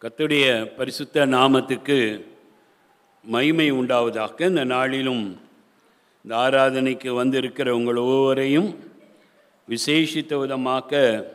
கர்த்தருடைய பரிசுத்த நாமத்துக்கு மகிமை உண்டாவதாக இந்த நாளிலும் இந்த ஆராதனைக்கு வந்திருக்கிற உங்கள் ஒவ்வொருவரையும் விசேஷித்த விதமாக்க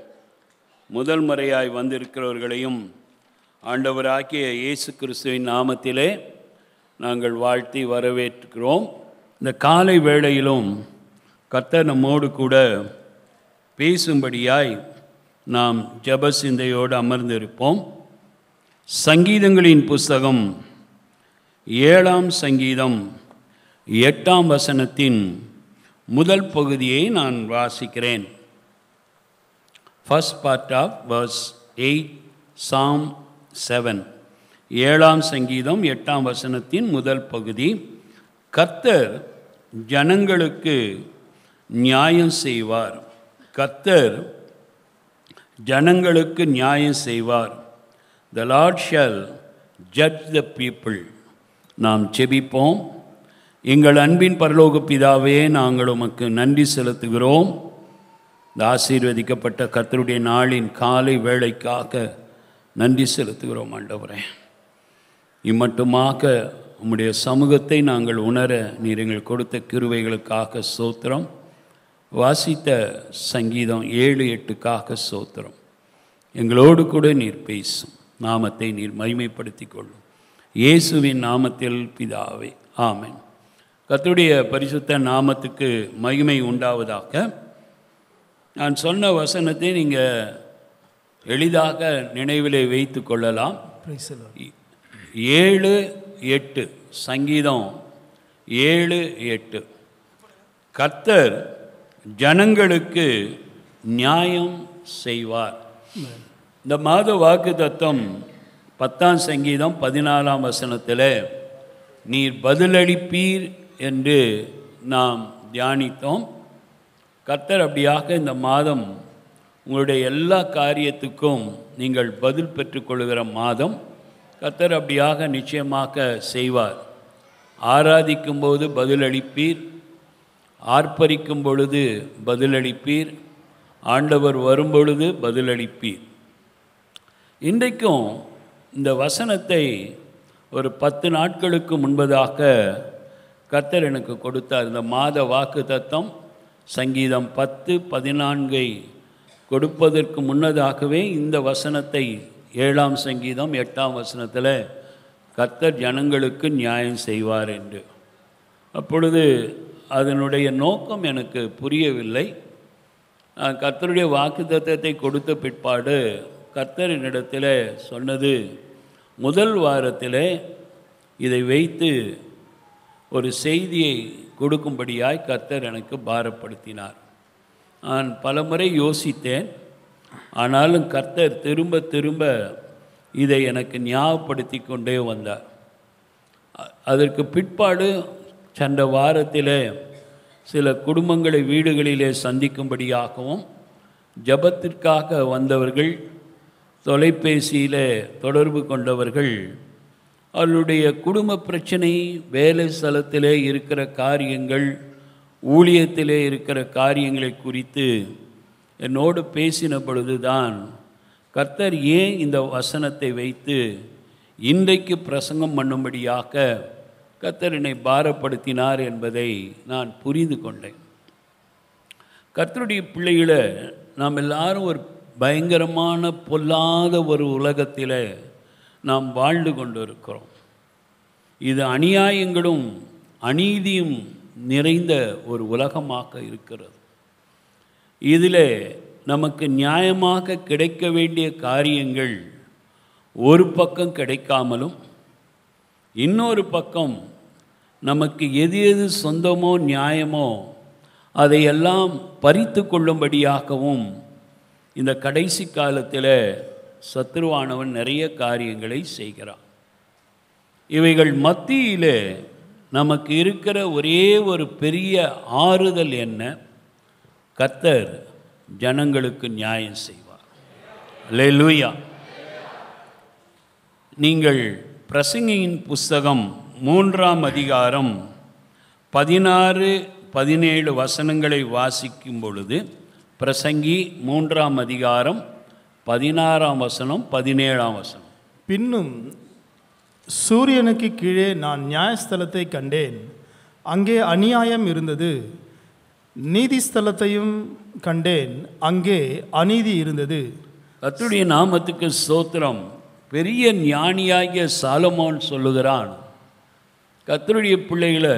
முதல் முறையாய் வந்திருக்கிறவர்களையும் ஆண்டவராகிய இயேசு கிறிஸ்துவின் நாமத்திலே நாங்கள் வாழ்த்தி வரவேற்கிறோம் இந்த காலை வேளையிலும் கர்த்தர் நம்மோடு கூட பேசும்படியாய் நாம் ஜெப சிந்தையோடு அமர்ந்திருப்போம் சங்கீதங்களின் புஸ்தகம் ஏழாம் சங்கீதம் எட்டாம் வசனத்தின் முதல் பகுதியை நான் வாசிக்கிறேன் first part of verse eight psalm seven ஏழாம் சங்கீதம் எட்டாம் வசனத்தின் முதல் பகுதி கர்த்தர் ஜனங்களுக்கு நியாயம் செய்வார் கர்த்தர் ஜனங்களுக்கு நியாயம் செய்வார் the Lord shall judge the people நாம் செபிப்போம் எங்கள் அன்பின் பரலோக பிதாவே நாங்கள் உமக்கு நன்றி செலுத்துகிறோம் இந்த ஆசீர்வதிக்கப்பட்ட கர்த்தருடைய நாளின் காலை வேளைக்காக நன்றி செலுத்துகிறோம் ஆண்டவரே இம்மட்டுமாக உம்முடைய சமூகத்தை நாங்கள் உணர நீர் எங்கள் கொடுத்த கிருவைகளுக்காக சோத்திரம் வாசித்த சங்கீதம் ஏழு எட்டுக்காக சோத்திரம் எங்களோடு கூட நீர் பேசும் நாமத்தை நீர் மகிமைப்படுத்தி கொள்ளும் இயேசுவின் நாமத்தில் பிதாவே ஆமென் கர்த்தருடைய பரிசுத்த நாமத்துக்கு மகிமை உண்டாவதாக நான் சொன்ன வசனத்தை நீங்கள் எளிதாக நினைவிலே வைத்து கொள்ளலாம் Praise the Lord. ஏழு எட்டு சங்கீதம் ஏழு எட்டு கர்த்தர் ஜனங்களுக்கு நியாயம் செய்வார் இந்த மாத வாக்கு தத்துவம் பத்தாம் சங்கீதம் பதினாலாம் வசனத்தில் நீர் பதிலளிப்பீர் என்று நாம் தியானித்தோம் கர்த்தர் அப்படியாக இந்த மாதம் உங்களுடைய எல்லா காரியத்துக்கும் நீங்கள் பதில் பெற்றுக்கொள்கிற மாதம் கர்த்தர் அப்படியாக நிச்சயமாக செய்வார் ஆராதிக்கும் போது பதிலளிப்பீர் ஆர்ப்பரிக்கும் பொழுது பதிலளிப்பீர் ஆண்டவர் வரும்பொழுது பதிலளிப்பீர் இன்றைக்கும் இந்த வசனத்தை ஒரு பத்து நாட்களுக்கு முன்பதாக கர்த்தர் எனக்கு கொடுத்தார் இந்த மாத வாக்கு தத்தம் சங்கீதம் பத்து பதினான்கை கொடுப்பதற்கு முன்னதாகவே இந்த வசனத்தை ஏழாம் சங்கீதம் எட்டாம் வசனத்தில் கர்த்தர் ஜனங்களுக்கு நியாயம் செய்வார் என்று அப்பொழுது அதனுடைய நோக்கம் எனக்கு புரியவில்லை நான் கர்த்தருடைய வாக்கு தத்தத்தை கொடுத்த பிற்பாடு கர்த்தர் என்னிடத்தில் சொன்னது முதல் வாரத்தில் இதை வைத்து ஒரு செய்தியை கொடுக்கும்படியாய் கர்த்தர் எனக்கு பாரப்படுத்தினார் நான் பலமுறை யோசித்தேன் ஆனாலும் கர்த்தர் திரும்ப திரும்ப இதை எனக்கு ஞாபகப்படுத்தி கொண்டே வந்தார் அ- அதற்கு பிற்பாடு சென்ற வாரத்தில் சில குடும்பங்களை வீடுகளிலே சந்திக்கும்படியாகவும் ஜபத்திற்காக வந்தவர்கள் தொலைபேசியில் தொடர்பு கொண்டவர்கள் அவர்களுடைய குடும்ப பிரச்சனை வேலை ஸ்தலத்திலே இருக்கிற காரியங்கள் ஊழியத்திலே இருக்கிற காரியங்களை குறித்து என்னோடு பேசின பொழுதுதான் கர்த்தர் ஏன் இந்த வசனத்தை வைத்து இன்றைக்கு பிரசங்கம் பண்ணும்படியாக கர்த்தர் என்னை பாரப்படுத்தினார் என்பதை நான் புரிந்து கொண்டேன் கர்த்தருடைய பிள்ளைகளை நாம் எல்லாரும் ஒரு பயங்கரமான பொல்லாத ஒரு உலகத்தில் நாம் வாழ்ந்து கொண்டு இருக்கிறோம் இது அநியாயங்களும் அநீதியும் நிறைந்த ஒரு உலகமாக இருக்கிறது இதில் நமக்கு நியாயமாக கிடைக்க வேண்டிய காரியங்கள் ஒரு பக்கம் கிடைக்காமலும் இன்னொரு பக்கம் நமக்கு எது எது சொந்தமோ நியாயமோ அதையெல்லாம் பறித்து கொள்ளும்படியாகவும் இந்த கடைசி காலத்தில் சத்துருவானவன் நிறைய காரியங்களை செய்கிறான் இவைகள் மத்தியில் நமக்கு இருக்கிற ஒரே ஒரு பெரிய ஆறுதல் என்ன கர்த்தர் ஜனங்களுக்கு நியாயம் செய்வார் அல்லேலூயா நீங்கள் பிரசங்கியின் புஸ்தகம் மூன்றாம் அதிகாரம் பதினாறு பதினேழு வசனங்களை வாசிக்கும் பொழுது பிரசங்கி மூன்றாம் அதிகாரம் பதினாறாம் வசனம் பதினேழாம் வசனம் பின்னும் சூரியனுக்கு கீழே நான் நியாயஸ்தலத்தை கண்டேன் அங்கே அநியாயம் இருந்தது நீதிஸ்தலத்தையும் கண்டேன் அங்கே அநீதி இருந்தது கர்த்தருடைய நாமத்துக்கு ஸ்தோத்திரம் பெரிய ஞானியாகிய சாலமோன் சொல்லுகிறான் கர்த்தருடைய பிள்ளைகளை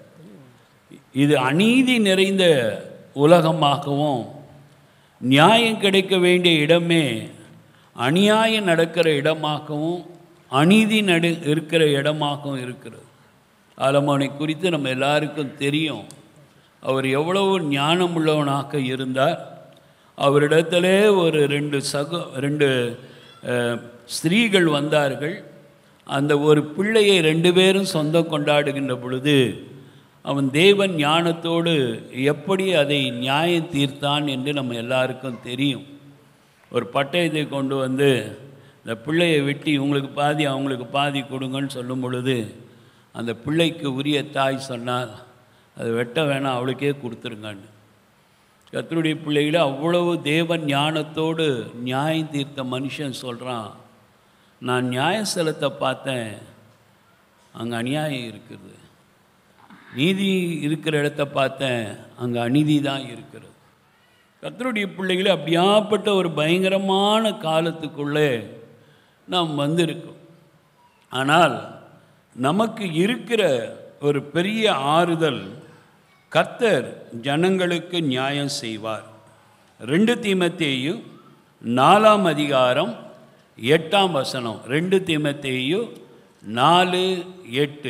இது அநீதி நிறைந்த உலகமாகவும் நியாயம் கிடைக்க வேண்டிய இடமே அநியாயம் நடக்கிற இடமாகவும் அநீதி நடு இருக்கிற இடமாகவும் இருக்கிறது ஆலமோனை குறித்து நம்ம எல்லாருக்கும் தெரியும் அவர் எவ்வளவு ஞானம் உள்ளவனாக இருந்தார் அவரிடத்திலே ஒரு ரெண்டு சக ரெண்டு அஹ், ஸ்திரீகள் வந்தார்கள் அந்த ஒரு பிள்ளையை ரெண்டு பேரும் சொந்தம் கொண்டாடுகின்ற பொழுது அவன் தேவன் ஞானத்தோடு எப்படி அதை நியாயம் தீர்த்தான் என்று நம்ம எல்லாருக்கும் தெரியும் ஒரு பட்டயத்தை கொண்டு வந்து இந்த பிள்ளையை வெட்டி இவங்களுக்கு பாதி அவங்களுக்கு பாதி கொடுங்கன்னு சொல்லும் பொழுது அந்த பிள்ளைக்கு உரிய தாய் சொன்னால் அது வெட்ட வேணாம் அவளுக்கே கொடுத்துருங்கன்னு கர்த்தருடைய பிள்ளைகளை அவ்வளவு தேவ ஞானத்தோடு நியாயம் தீர்த்த மனுஷன் சொல்கிறான் நான் நியாயஸ்தலத்தை பார்த்தேன் அங்கே அநியாயம் இருக்குது நீதி இருக்கிற இடத்த பார்த்தேன் அங்கே அநீதி தான் இருக்கிறது கர்த்தருடைய பிள்ளைகளே அப்படியாப்பட்ட ஒரு பயங்கரமான காலத்துக்குள்ளே நாம் வந்திருக்கோம் ஆனால் நமக்கு இருக்கிற ஒரு பெரிய ஆறுதல் கர்த்தர் ஜனங்களுக்கு நியாயம் செய்வார் ரெண்டு தீமத்தேயு நாலாம் அதிகாரம் எட்டாம் வசனம் ரெண்டு தீமத்தேயு நாலு எட்டு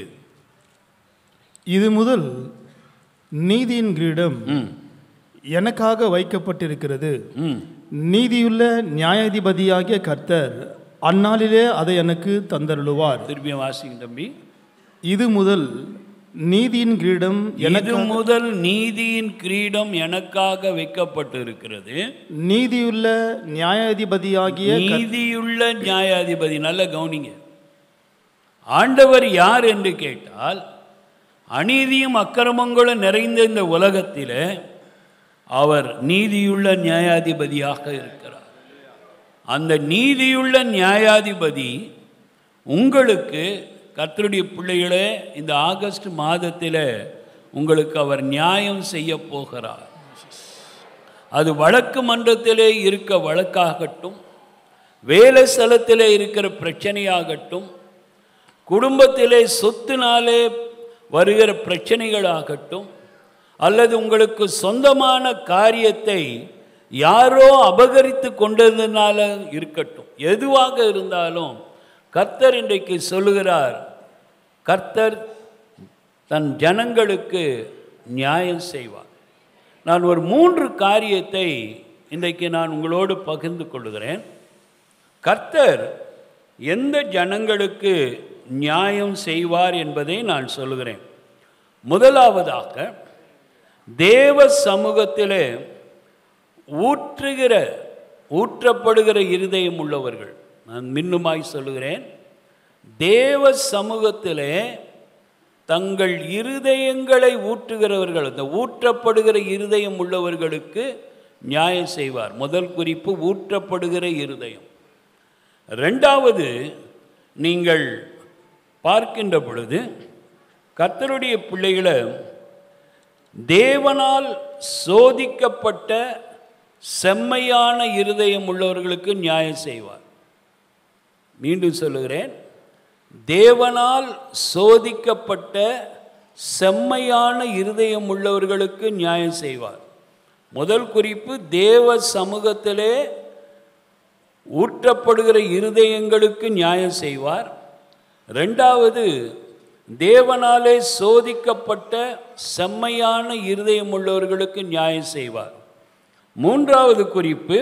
இது முதல் நீதியின் கிரீடம் ம் எனக்காக வைக்கப்பட்டிருக்கிறது ம் நீதியுள்ள நியாயாதிபதியாகிய கர்த்தர் அந்நாளிலே அதை எனக்கு தந்தருளுவார் திருப்பியும் வாசிங்க தம்பி இது முதல் நீதியின் கிரீடம் எனக்கு இது முதல் நீதியின் கிரீடம் எனக்காக வைக்கப்பட்டு இருக்கிறது நீதியுள்ள நியாயாதிபதியாகிய நீதியுள்ள நியாயாதிபதி நல்ல கவனிங்க ஆண்டவர் யார் என்று கேட்டால் அநீதியும் அக்கிரமங்களும் நிறைந்த இந்த உலகத்தில் அவர் நீதியுள்ள நியாயாதிபதியாக இருக்கிறார் அந்த நீதியுள்ள நியாயாதிபதி உங்களுக்கு கர்த்தருடைய பிள்ளைகளே இந்த ஆகஸ்ட் மாதத்தில் உங்களுக்கு அவர் நியாயம் செய்ய போகிறார் அது வழக்கு மன்றத்திலே இருக்க வழக்காகட்டும் வேலை ஸ்தலத்திலே இருக்கிற பிரச்சனையாகட்டும் குடும்பத்திலே சொத்தினாலே வருகிற பிரச்சனைகளாகட்டும் அல்லது உங்களுக்கு சொந்தமான காரியத்தை யாரோ அபகரித்து கொண்டதுனால இருக்கட்டும் எதுவாக இருந்தாலும் கர்த்தர் இன்றைக்கு சொல்லுகிறார் கர்த்தர் தன் ஜனங்களுக்கு நியாயம் செய்வார் நான் ஒரு மூன்று காரியத்தை இன்றைக்கு நான் உங்களோடு பகிர்ந்து கொள்கிறேன் கர்த்தர் எந்த ஜனங்களுக்கு நியாயம் செய்வார் என்பதை நான் சொல்லுகிறேன் முதலாவதாக தேவ சமூகத்திலே ஊற்றுகிற ஊற்றப்படுகிற இருதயம் உள்ளவர்கள் நான் மின்னுமாய் சொல்லுகிறேன் தேவ சமூகத்திலே தங்கள் இருதயங்களை ஊற்றுகிறவர்கள் அந்த ஊற்றப்படுகிற இருதயம் உள்ளவர்களுக்கு நியாயம் செய்வார் முதல் குறிப்பு ஊற்றப்படுகிற இருதயம் ரெண்டாவது நீங்கள் பார்க்கின்ற பொழுது கர்த்தருடைய பிள்ளைகளை தேவனால் சோதிக்கப்பட்ட செம்மையான இருதயம் உள்ளவர்களுக்கு நியாயம் செய்வார் மீண்டும் சொல்லுகிறேன் தேவனால் சோதிக்கப்பட்ட செம்மையான இருதயம் உள்ளவர்களுக்கு நியாயம் செய்வார் முதல் குறிப்பு தேவ சமூகத்திலே ஊற்றப்படுகிற இருதயங்களுக்கு நியாயம் செய்வார் ரெண்டாவது தேவனாலே சோதிக்கப்பட்ட செம்மையான இருதயம் உள்ளவர்களுக்கு நியாயம் செய்வார் மூன்றாவது குறிப்பு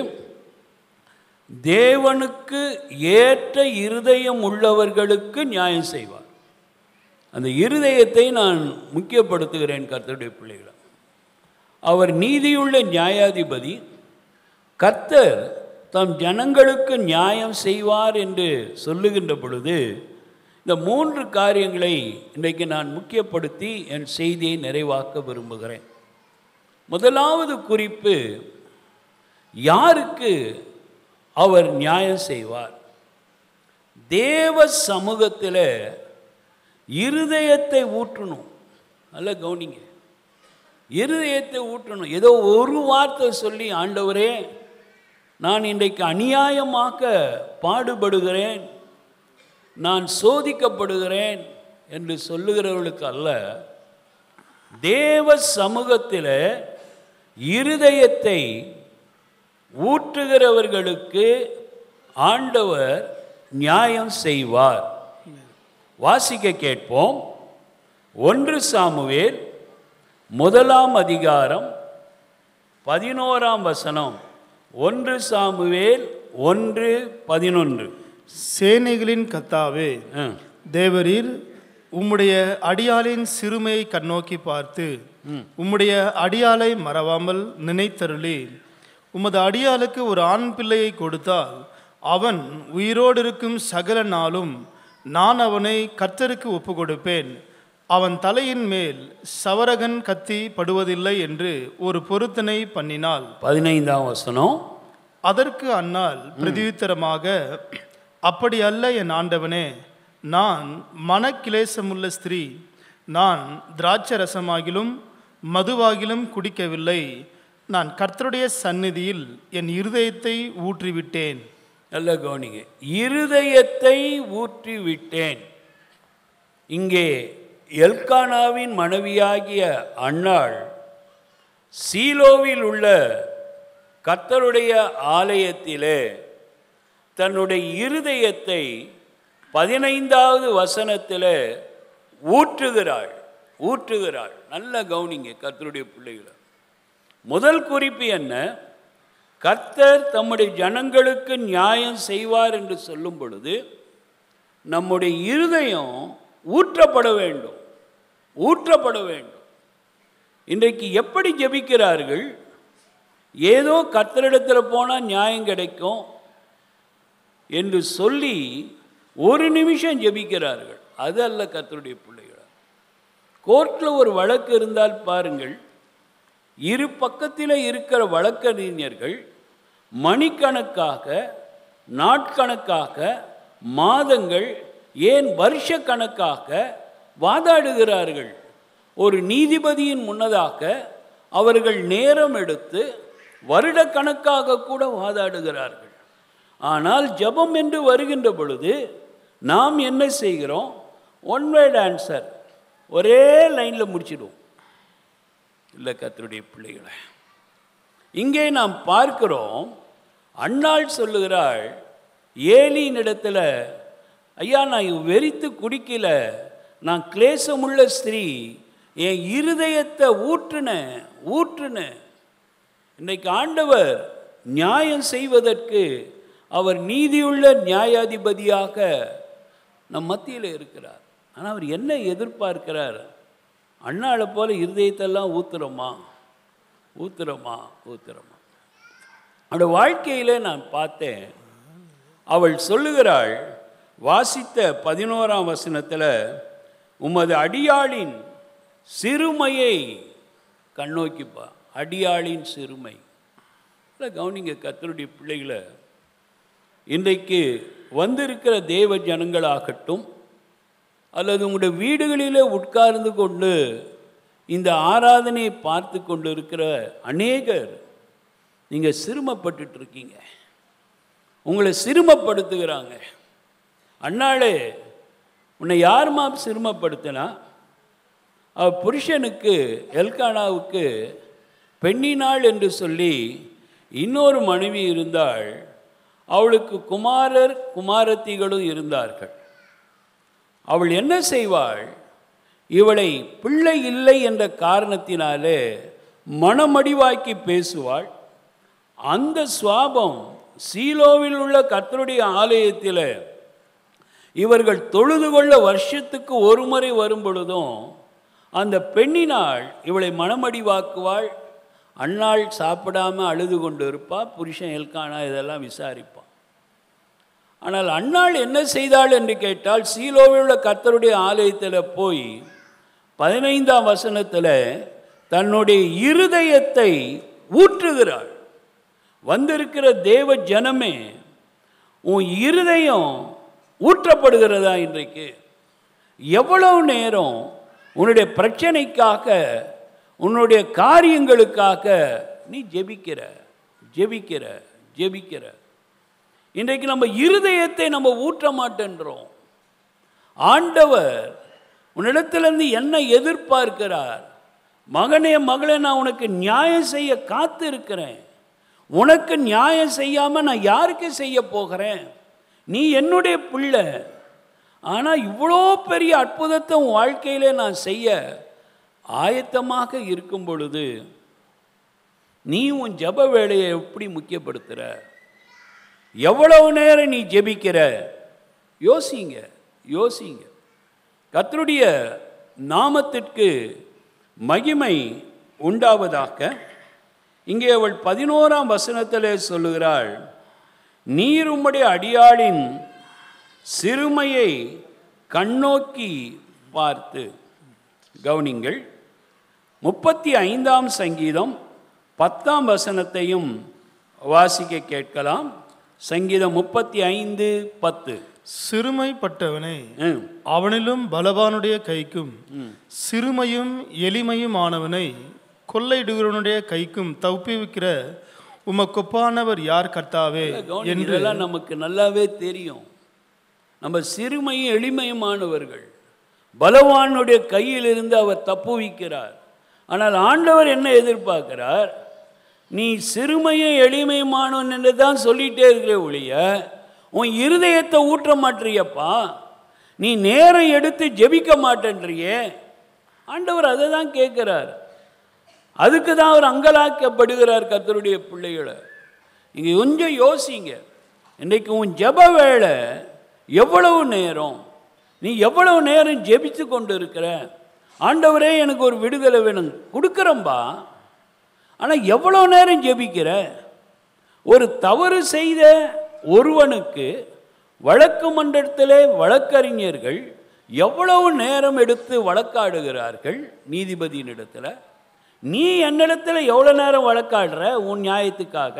தேவனுக்கு ஏற்ற இருதயம் உள்ளவர்களுக்கு நியாயம் செய்வார் அந்த இருதயத்தை நான் முக்கியப்படுத்துகிறேன் கர்த்தருடைய பிள்ளைகளை அவர் நீதியுள்ள நியாயாதிபதி கர்த்தர் தம் ஜனங்களுக்கு நியாயம் செய்வார் என்று சொல்லுகின்ற பொழுது இந்த மூன்று காரியங்களை இன்றைக்கு நான் முக்கியப்படுத்தி என் செய்தியை நிறைவாக்க விரும்புகிறேன் முதலாவது குறிப்பு யாருக்கு அவர் நியாயம் செய்வார் தேவ சமூகத்தில் இருதயத்தை ஊற்றணும் நல்லா கவனிங்க இருதயத்தை ஊற்றணும் ஏதோ ஒரு வார்த்தை சொல்லி ஆண்டவரே நான் இன்றைக்கு அநியாயமாக்க பாடுபடுகிறேன் நான் சோதிக்கப்படுகிறேன் என்று சொல்லுகிறவர்களுக்கு அல்ல தேவ சமூகத்தில் இருதயத்தை ஊற்றுகிறவர்களுக்கு ஆண்டவர் நியாயம் செய்வார் வாசிக்க கேட்போம் ஒன்று சாமுவேல் முதலாம் அதிகாரம் பதினோராம் வசனம் ஒன்று சாமுவேல் ஒன்று பதினொன்று சேனைகளின் கத்தாவே ம். தேவரீர் உம்முடைய அடியாளின் சிறுமையை கண்ணோக்கி பார்த்து உம்முடைய அடியாளை மறவாமல் நினைத்தருளி உமது அடியாளுக்கு ஒரு ஆண் பிள்ளையை கொடுத்தால் அவன் உயிரோடு இருக்கும் சகல நாளும் நான் அவனை கர்த்தருக்கு ஒப்பு கொடுப்பேன் அவன் தலையின் மேல் சவரகன் கத்தி படுவதில்லை என்று ஒரு பொருத்தனை பண்ணினாள் பதினைந்தாம் வசனம் அதற்கு அன்னாள் பிரதியுத்தரமாக அப்படி அல்ல என் ஆண்டவனே நான் மனக்கிலேசமுள்ள ஸ்திரீ நான் திராட்சை ரசமாகிலும் மதுவாகிலும் குடிக்கவில்லை நான் கர்த்தருடைய சந்நிதியில் என் இருதயத்தை ஊற்றிவிட்டேன் நல்ல கவனிங்க இருதயத்தை ஊற்றி விட்டேன் இங்கே எல்கானாவின் மனைவியாகிய அன்னாள் சீலோவில் உள்ள கர்த்தருடைய ஆலயத்திலே தன்னுடைய இருதயத்தை பதினைந்தாவது வசனத்தில் ஊற்றுகிறாள் ஊற்றுகிறாள் நல்ல கவனிங்க கர்த்தருடைய பிள்ளைகளை முதல் குறிப்பு என்ன கர்த்தர் தம்முடைய ஜனங்களுக்கு நியாயம் செய்வார் என்று சொல்லும் பொழுது நம்முடைய இருதயம் ஊற்றப்பட வேண்டும் ஊற்றப்பட வேண்டும் இன்றைக்கு எப்படி ஜெபிக்கிறார்கள் ஏதோ கர்த்தரிடத்தில் போனால் நியாயம் கிடைக்கும் என்று சொல்லி ஒரு நிமிஷம் ஜெபிக்கிறார்கள் அது அல்ல கர்த்தருடைய பிள்ளைகள் கோர்ட்டில் ஒரு வழக்கு இருந்தால் பாருங்கள் இரு பக்கத்தில் இருக்கிற வழக்கறிஞர்கள் மணிக்கணக்காக நாட்கணக்காக மாதங்கள் ஏன் வருஷ கணக்காக வாதாடுகிறார்கள் ஒரு நீதிபதியின் முன்னதாக அவர்கள் நேரம் எடுத்து வருடக்கணக்காக கூட வாதாடுகிறார்கள் ஆனால் ஜெபம் என்று வருகின்ற பொழுது நாம் என்ன செய்கிறோம் ஒன் வேர்ட் ஆன்சர் ஒரே லைனில் முடிச்சிடுவோம் இல்லை கர்த்தருடைய பிள்ளைகளை இங்கே நாம் பார்க்கிறோம் அன்னாள் சொல்லுகிறாள் ஏலியின் இடத்துல ஐயா நான் வெறித்து குடிக்கல நான் கிளேசமுள்ள ஸ்திரீ என் இருதயத்தை ஊற்றுனேன் ஊற்றுனேன் இன்னைக்கு ஆண்டவர் நியாயம் செய்வதற்கு அவர் நீதியுள்ள நியாயாதிபதியாக நம் மத்தியில் இருக்கிறார் ஆனால் அவர் என்ன எதிர்பார்க்கிறார் அண்ணாளை போல இருதயத்தெல்லாம் ஊத்துறோமா ஊத்துறோமா ஊத்துறோமா அவளோட வாழ்க்கையில் நான் பார்த்தேன் அவள் சொல்லுகிறாள் வாசித்த பதினோராம் வசனத்தில் உமது அடியாளின் சிறுமையை கண்ணோக்கிப்பா அடியாளின் சிறுமை இல்லை கவனிங்க கத்தருடைய பிள்ளைகளை இன்றைக்கு வந்திருக்கிற தேவ ஜனங்களாகட்டும் அல்லது உங்களுடைய வீடுகளிலே உட்கார்ந்து கொண்டு இந்த ஆராதனையை பார்த்து கொண்டு இருக்கிற அநேகர் நீங்கள் சிறுமப்பட்டுட்டு இருக்கீங்க உங்களை சிறுமப்படுத்துகிறாங்க அண்ணாளே உன்னை யாருமா சிறுமப்படுத்தினா அவ புருஷனுக்கு எல்கானாவுக்கு பெண்ணினாள் என்று சொல்லி இன்னொரு மனைவி இருந்தாள் அவளுக்கு குமாரர் குமாரத்திகளும் இருந்தார்கள் அவள் என்ன செய்வாள் இவளை பிள்ளை இல்லை என்ற காரணத்தினாலே மனமடிவாக்கி பேசுவாள் அந்த சுவாபம் சீலோவில் உள்ள கர்த்தருடைய ஆலயத்தில் இவர்கள் தொழுது கொள்ள வருஷத்துக்கு ஒரு முறை வரும் பொழுதும் அந்த பெண்ணினாள் இவளை மனமடிவாக்குவாள் அன்னாள் சாப்பிடாம அழுது கொண்டு இருப்பா புருஷன் எல்கானா இதெல்லாம் விசாரிப்பான் ஆனால் அன்னாள் என்ன செய்தாள் என்று கேட்டால் சீலோவில் உள்ள கர்த்தருடைய ஆலயத்தில் போய் பதினைந்தாம் வசனத்தில் தன்னுடைய இருதயத்தை ஊற்றுகிறாள் வந்திருக்கிற தேவ ஜனமே உன் இருதயம் ஊற்றப்படுகிறதா இன்றைக்கு எவ்வளவு நேரம் உன்னுடைய பிரச்சனைக்காக உன்னுடைய காரியங்களுக்காக நீ ஜெபிக்கிற ஜெபிக்கிற ஜெபிக்கிற இன்றைக்கு நம்ம இருதயத்தை நம்ம ஊற்ற மாட்டேன்றோம் ஆண்டவர் உன்னிடத்திலிருந்து என்ன எதிர்பார்க்கிறார் மகனே மகளே நான் உனக்கு நியாயம் செய்ய காத்து இருக்கிறேன் உனக்கு நியாயம் செய்யாமல் நான் யாருக்கு செய்ய போகிறேன் நீ என்னுடைய பிள்ளை ஆனால் இவ்வளோ பெரிய அற்புதத்தை உன் வாழ்க்கையிலே நான் செய்ய ஆயத்தமாக இருக்கும் பொழுது நீ உன் ஜெப வேலையை எப்படி முக்கியப்படுத்துகிற எவ்வளவு நேரம் நீ ஜெபிக்கிற யோசிங்க யோசிங்க கர்த்தருடைய நாமத்திற்கு மகிமை உண்டாவதாக இங்கே அவள் பதினோராம் வசனத்திலே சொல்லுகிறாள் நீர் உம்முடைய அடியாளின் சிறுமையை கண்ணோக்கி பார்த்து கவனிங்கள் முப்பத்தி ஐந்தாம் சங்கீதம் பத்தாம் வசனத்தையும் வாசிக்க கேட்கலாம் சங்கீதம் முப்பத்தி ஐந்து பத்து சிறுமைப்பட்டவனை ம், அவனிலும் பலவானுடைய கைக்கும் சிறுமையும் எளிமையும் ஆனவனை கொள்ளையிடுகிறவனுடைய கைக்கும் தப்புவிக்கிற உமக்கொப்பானவர் யார் கர்த்தாவே கவனிங்க, என்று இதெல்லாம் நமக்கு நல்லாவே தெரியும் நம்ம சிறுமையும் எளிமையுமானவர்கள் பலவானுடைய கையிலிருந்து அவர் தப்புவிக்கிறார் ஆனால் ஆண்டவர் என்ன எதிர்பார்க்கிறார் நீ சிறுமையும் எளிமையுமானவன் என்று தான் சொல்லிட்டே இருக்கிற ஒழிய உன் இருதயத்தை ஊற்ற மாட்டியப்பா நீ நேரம் எடுத்து ஜெபிக்க மாட்டேன்றியே ஆண்டவர் அதை தான் கேட்குறார் அதுக்கு தான் அவர் அங்கலாக்கப்படுகிறார் கர்த்தருடைய பிள்ளைகளை நீங்கள் கொஞ்சம் யோசிங்க இன்றைக்கு உன் ஜெப வேலை எவ்வளவு நேரம் நீ எவ்வளவு நேரம் ஜெபித்து கொண்டு இருக்கிற ஆண்டவரே எனக்கு ஒரு விடுதலை வேணும் கொடுக்குறம்பா ஆனால் எவ்வளோ நேரம் ஜெபிக்கிற ஒரு தவறு செய்த ஒருவனுக்கு வழக்கு மன்றத்திலே வழக்கறிஞர்கள் எவ்வளவு நேரம் எடுத்து வழக்காடுகிறார்கள் நீதிபதியினிடத்தில் நீ என்னிடத்தில் எவ்வளோ நேரம் வழக்காடுற உன் நியாயத்துக்காக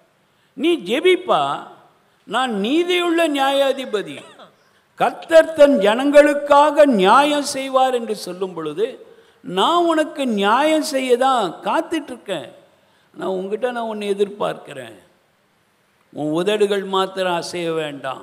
நீ ஜெபிப்பா நான் நீதியுள்ள நியாயாதிபதி கர்த்தர் தன் ஜனங்களுக்காக நியாயம் செய்வார் என்று சொல்லும் பொழுது நான் உனக்கு நியாயம் செய்ய தான் காத்துட்ருக்கேன் நான் உங்ககிட்ட நான் உன்னை எதிர்பார்க்கிறேன் உன் உதடுகள் மாத்திரம் அசைய வேண்டாம்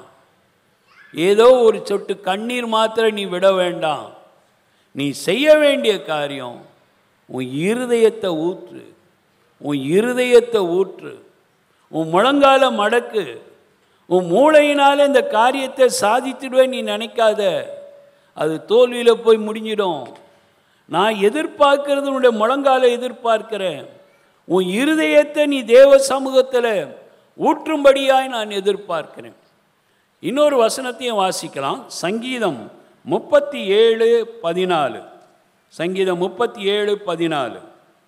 ஏதோ ஒரு சொட்டு கண்ணீர் மாத்திரம் நீ விட வேண்டாம் நீ செய்ய வேண்டிய காரியம் உன் இருதயத்தை ஊற்று உன் இருதயத்தை ஊற்று உன் முழங்கால மடக்கு உன் மூளையினால இந்த காரியத்தை சாதித்துடுவேன் நீ நினைக்காத அது தோல்வியில் போய் முடிஞ்சிடும் நான் எதிர்பார்க்கிறது உன்னுடைய முழங்கால எதிர்பார்க்கிறேன் உன் இருதயத்தை நீ தேவ சமூகத்தில் ஊற்றும்படியாய் நான் எதிர்பார்க்கிறேன் இன்னொரு வசனத்தையும் வாசிக்கலாம் சங்கீதம் முப்பத்தி ஏழு பதினாலு சங்கீதம் முப்பத்தி ஏழு பதினாலு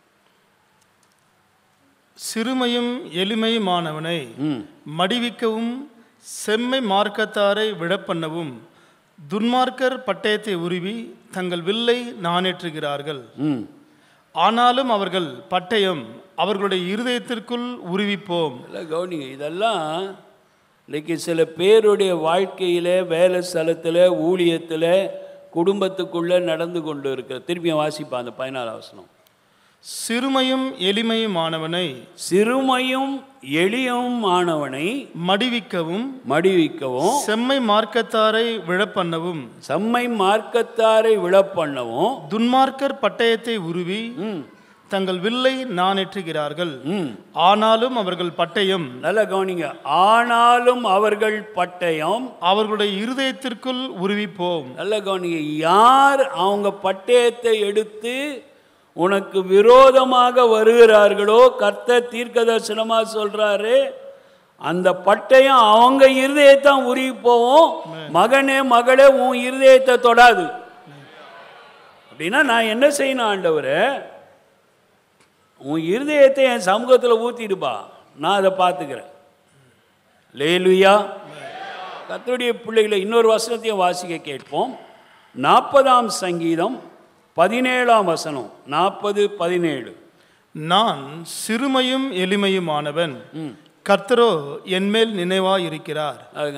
சிறுமையும் எளிமையுமானவனை ம் மடிவிக்கவும் செம்மை மார்க்கத்தாரை விடப்பண்ணவும் துன்மார்க்கர் பட்டயத்தை உருவி தங்கள் வில்லை நாணேற்றுகிறார்கள் ம் ஆனாலும் அவர்கள் பட்டயம் அவர்களுடைய இருதயத்திற்குள் உருவிப்போம் எல்லாம் கவனிங்க இதெல்லாம் இன்னைக்கு சில பேருடைய வாழ்க்கையில் வேலை ஸ்தலத்தில் ஊழியத்தில் குடும்பத்துக்குள்ளே நடந்து கொண்டு இருக்கிற திருப்பியும் வாசிப்பா அந்த பதினாலாம் வசனம் சிறுமையும் எளிமையுமானவனை சிறுமையும் எளியும் ஆனவனை மடிவிக்கவும் மடிவிக்கவும் செம்மை மார்க்கத்தாரை விழப்பண்ணவும் செம்மை மார்க்கத்தாரை விழப்பண்ணவும் துன்மார்க்கர் பட்டயத்தை உருவி ம் தங்கள் வில்லை நாணேற்றுகிறார்கள் ம் ஆனாலும் அவர்கள் பட்டயம் நல்லா கவனிங்க ஆனாலும் அவர்கள் பட்டயம் அவர்களுடைய இருதயத்திற்குள் உருவிப்போம் நல்ல கவனிங்க யார் அவங்க பட்டயத்தை எடுத்து உனக்கு விரோதமாக வருகிறார்களோ கர்த்தர் தீர்க்கதர்சனமா சொல்றாரு அந்த பட்டயம் அவங்க இருதயத்தான் உருகி போவோம் மகனே மகளே உன் இருதயத்தை தொடாது அப்படின்னா நான் என்ன செய்யணும் ஆண்டவரே உன் இருதயத்தை என் சமூகத்தில் ஊற்றிடுப்பா நான் அதை பார்த்துக்கிறேன் லேலுயா கர்த்தருடைய பிள்ளைகளை இன்னொரு வசனத்தையும் வாசிக்க கேட்போம் நாற்பதாம் சங்கீதம் பதினேழாம் வசனம் நாற்பது பதினேழு நான் சிறுமையும் எளிமையுமானவன் கர்த்தரோ என்மேல் நினைவாயிருக்கிறார் அதுங்க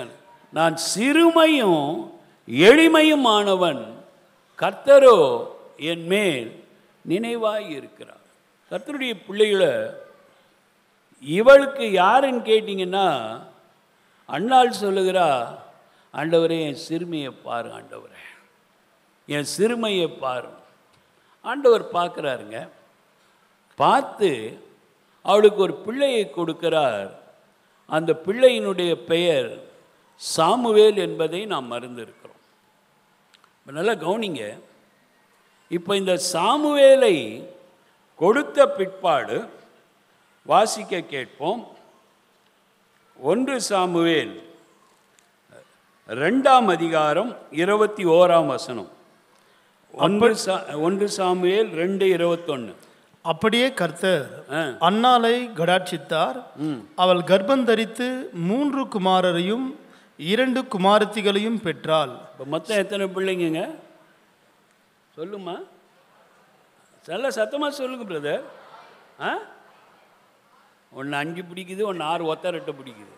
நான் சிறுமையும் எளிமையுமானவன் கர்த்தரோ என் மேல் நினைவாய் இருக்கிறார் கர்த்தருடைய பிள்ளைகளை இவளுக்கு யாருன்னு கேட்டிங்கன்னா அண்ணாள் சொல்லுகிறா ஆண்டவரே என் சிறுமையை பாரு ஆண்டவரே என் சிறுமையை பாரு ஆண்டவர் பார்க்குறாருங்க பார்த்து அவளுக்கு ஒரு பிள்ளையை கொடுக்கிறார் அந்த பிள்ளையினுடைய பெயர் சாமுவேல் என்பதை நாம் மறந்திருக்கிறோம் இப்ப நல்லா கவனிங்க இப்போ இந்த சாமுவேலை கொடுத்த பிற்பாடு வாசிக்க கேட்போம் ஒன்று சாமுவேல் ரெண்டாம் அதிகாரம் இருபத்தி ஓராம் வசனம் ஒன்று சா ஒன்று சாமுவேல் ரெண்டு இருபத்தொன்று அப்படியே கர்த்தர் ஆ அன்னாளை கடாட்சித்தார் அவள் கர்ப்பம் தரித்து மூன்று குமாரரையும் இரண்டு குமாரத்திகளையும் பெற்றாள் இப்போ மொத்தம் எத்தனை பிள்ளைங்கங்க சொல்லுமா நல்ல சத்தமாக சொல்லுங்க பிரதர் ஆ ஒன்று அஞ்சு பிடிக்குது ஒன்று ஆறு ஒத்த ரெட்டை பிடிக்குது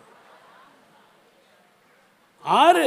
ஆறு